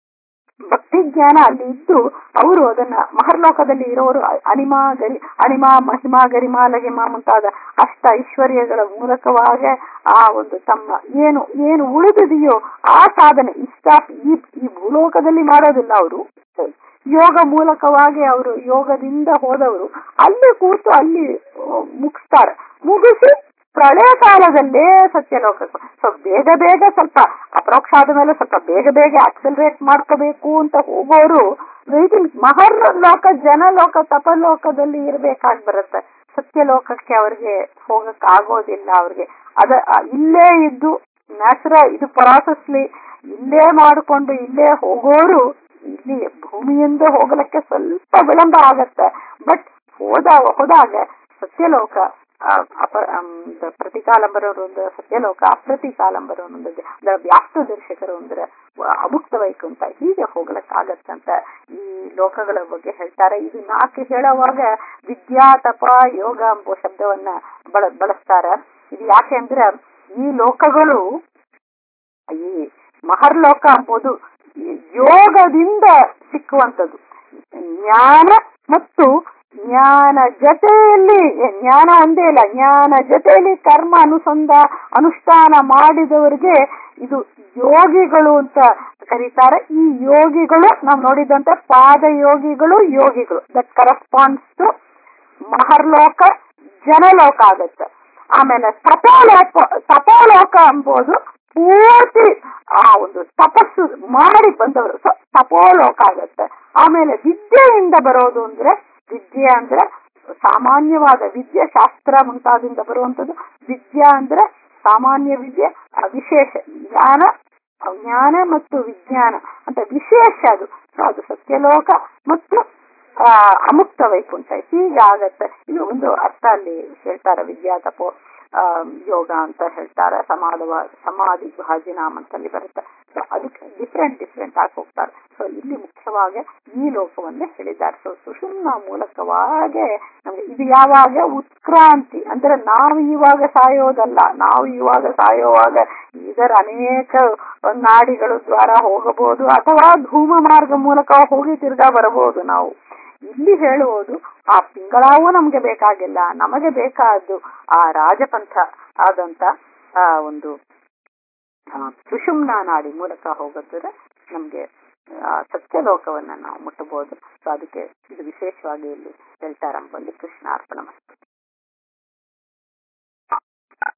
ಭಕ್ತಿ ಜ್ಞಾನ ಅಲ್ಲಿ ಇದ್ದು ಅವರು ಅದನ್ನ ಮಹರ್ಲೋಕದಲ್ಲಿ ಇರೋರು ಅಣಿಮಾ ಗರಿ ಅಣಿಮಾ ಮಹಿಮಾ ಗರಿಮಾ ಲಗಿಮಾ ಮುಂತಾದ ಅಷ್ಟ ಐಶ್ವರ್ಯಗಳ ಮೂಲಕವಾಗಿ ಆ ಒಂದು ತಮ್ಮ ಏನು ಏನು ಉಳಿದಿದೆಯೋ ಆ ಸಾಧನೆ ಇಷ್ಟ ಈ ಈ ಭೂಲೋಕದಲ್ಲಿ ಮಾಡೋದಿಲ್ಲ ಅವರು ಯೋಗ ಮೂಲಕವಾಗಿ ಅವರು ಯೋಗದಿಂದ ಹೋದವರು ಅಲ್ಲಿ ಕೂತು ಅಲ್ಲಿ ಮುಗಿಸ್ತಾರೆ ಮುಗಿಸಿ ಪ್ರಳಯ ಕಾಲದಲ್ಲೇ ಸತ್ಯಲೋಕಕ್ಕೆ ಸೊ ಬೇಗ ಬೇಗ ಸ್ವಲ್ಪ ಅಪ್ರೋಕ್ಷ ಆದ ಮೇಲೆ ಸ್ವಲ್ಪ ಬೇಗ ಬೇಗ ಆಕ್ಸಲರೇಟ್ ಮಾಡ್ಕೋಬೇಕು ಅಂತ ಹೋಗೋರು ವೇಟಿಂಗ್ ಮಹರ್ ಲೋಕ ಜನಲೋಕ ತಪಲೋಕದಲ್ಲಿ ಇರ್ಬೇಕಾಗಿ ಬರುತ್ತೆ ಸತ್ಯಲೋಕಕ್ಕೆ ಅವ್ರಿಗೆ ಹೋಗಕ್ ಆಗೋದಿಲ್ಲ ಅವ್ರಿಗೆ ಅದ ಇಲ್ಲೇ ಇದ್ದು ನ್ಯಾಚುರಲ್ ಇದು ಪ್ರಾಸೆಸ್ಲಿ ಇಲ್ಲೇ ಮಾಡಿಕೊಂಡು ಇಲ್ಲೇ ಹೋಗೋರು ಇಲ್ಲಿ ಭೂಮಿಯಿಂದ ಹೋಗಲಿಕ್ಕೆ ಸ್ವಲ್ಪ ವಿಳಂಬ ಆಗತ್ತೆ ಬಟ್ ಹೋದ ಹೋದಾಗ ಸತ್ಯಲೋಕ ಅಪ ಪ್ರತಿಕಾಲಂಬರವರು ಒಂದು ಸತ್ಯಲೋಕ ಅಪ್ರತಿಕಾಲಂಬರವರು ಒಂದು ಅಂದ್ರೆ ವ್ಯಾಪ್ತ ದರ್ಶಕರು ಅಂದ್ರೆ ಅಮುಕ್ತ ವೈಕುಂಠ ಹೀಗೆ ಹೋಗ್ಲಕ್ಕಾಗತ್ತಂತ ಈ ಲೋಕಗಳ ಬಗ್ಗೆ ಹೇಳ್ತಾರೆ ಇದು ನಾಲ್ಕು ಹೇಳುವಾಗ ವಿದ್ಯಾ ತಪ ಯೋಗ ಎಂಬ ಶಬ್ದವನ್ನ ಬಳ ಬಳಸ್ತಾರ ಇದು ಯಾಕೆ ಅಂದ್ರೆ ಈ ಲೋಕಗಳು ಈ ಮಹರ್ಲೋಕ ಎಂಬುದು ಯೋಗದಿಂದ ಸಿಕ್ಕುವಂಥದ್ದು ಜ್ಞಾನ ಮತ್ತು ಜ್ಞಾನ ಜೊತೆಯಲ್ಲಿ ಜ್ಞಾನ ಒಂದೇ ಇಲ್ಲ ಜ್ಞಾನ ಜೊತೆಯಲ್ಲಿ ಕರ್ಮ ಅನುಸಂಧ ಅನುಷ್ಠಾನ ಮಾಡಿದವರಿಗೆ ಇದು ಯೋಗಿಗಳು ಅಂತ ಕರೀತಾರೆ ಈ ಯೋಗಿಗಳು ನಾವು ನೋಡಿದಂತೆ ಪಾದ ಯೋಗಿಗಳು ಯೋಗಿಗಳು ದಟ್ ಕರೆಸ್ಪಾಂಡ್ಸ್ ಟು ಮಹರ್ಲೋಕ ಜನಲೋಕ ಆಗುತ್ತೆ ಆಮೇಲೆ ತಪೋಲೋಕ ತಪೋಲೋಕ ಎಂಬುದು ಪೂರ್ತಿ ಆ ಒಂದು ತಪಸ್ಸು ಮಾಡಿ ಬಂದವರು ಸೊ ತಪೋಲೋಕ ಆಗುತ್ತೆ ಆಮೇಲೆ ವಿದ್ಯೆಯಿಂದ ಬರೋದು ಅಂದ್ರೆ ವಿದ್ಯೆ ಅಂದ್ರೆ ಸಾಮಾನ್ಯವಾದ ವಿದ್ಯೆ ಶಾಸ್ತ್ರ ಮುಂತಾದಿಂದ ಬರುವಂತದ್ದು ವಿದ್ಯಾ ಅಂದ್ರೆ ಸಾಮಾನ್ಯ ವಿದ್ಯೆ ಆ ವಿಶೇಷ ಜ್ಞಾನ ಜ್ಞಾನ ಮತ್ತು ವಿಜ್ಞಾನ ಅಂತ ವಿಶೇಷ ಅದು ಸೊ ಅದು ಸತ್ಯಲೋಕ ಮತ್ತು ಆ ಅಮುಕ್ತ ವೈಕುಂಠ ಹೀಗಾಗತ್ತೆ ಇದು ಒಂದು ಅರ್ಥ ಅಲ್ಲಿ ಹೇಳ್ತಾರೆ ವಿದ್ಯಾ ತಪೋ ಆ ಯೋಗ ಅಂತ ಹೇಳ್ತಾರೆ ಸಮಾಧವ ಸಮಾಧಿ ಭಾಜಿನಾಮ್ ಅಂತಲ್ಲಿ ಬರುತ್ತೆ ಸೊ ಅದಕ್ಕೆ ಡಿಫ್ರೆಂಟ್ ಡಿಫ್ರೆಂಟ್ ಆಗಿ ಹೋಗ್ತಾರೆ ಸೊ ಇಲ್ಲಿ ಮುಖ್ಯವಾಗಿ ಈ ಲೋಕವನ್ನೇ ಹೇಳಿದ್ದಾರೆ ಸೊ ಸುಷುಮ್ನ ಮೂಲಕವಾಗಿ ನಮ್ಗೆ ಇದು ಯಾವಾಗ ಉತ್ಕ್ರಾಂತಿ ಅಂದ್ರೆ ನಾವು ಇವಾಗ ಸಾಯೋದಲ್ಲ ನಾವು ಇವಾಗ ಸಾಯೋವಾಗ ಇದರ ಅನೇಕ ನಾಡಿಗಳು ದ್ವಾರ ಹೋಗಬಹುದು ಅಥವಾ ಧೂಮ ಮಾರ್ಗ ಮೂಲಕ ಹೋಗಿ ತಿರ್ಗಾ ಬರಬಹುದು ನಾವು ಇಲ್ಲಿ ಹೇಳುವುದು ಆ ಪಿಂಗಳಾವು ನಮ್ಗೆ ಬೇಕಾಗಿಲ್ಲ ನಮಗೆ ಬೇಕಾದ್ದು ಆ ರಾಜಪಂಥ ಆದಂತ ಆ ಒಂದು ಸುಷುಮ್ನ ನಾಡಿ ಮೂಲಕ ಹೋಗಿದ್ರೆ ನಮ್ಗೆ ಆ ಸತ್ಯಲೋಕವನ್ನ ನಾವು ಮುಟ್ಟಬಹುದು ಸೊ ಅದಕ್ಕೆ ಇದು ವಿಶೇಷವಾಗಿ ಇಲ್ಲಿ ಹೇಳ್ತಾರಂಬಲ್ಲಿ ಕೃಷ್ಣ ಅರ್ಪಣ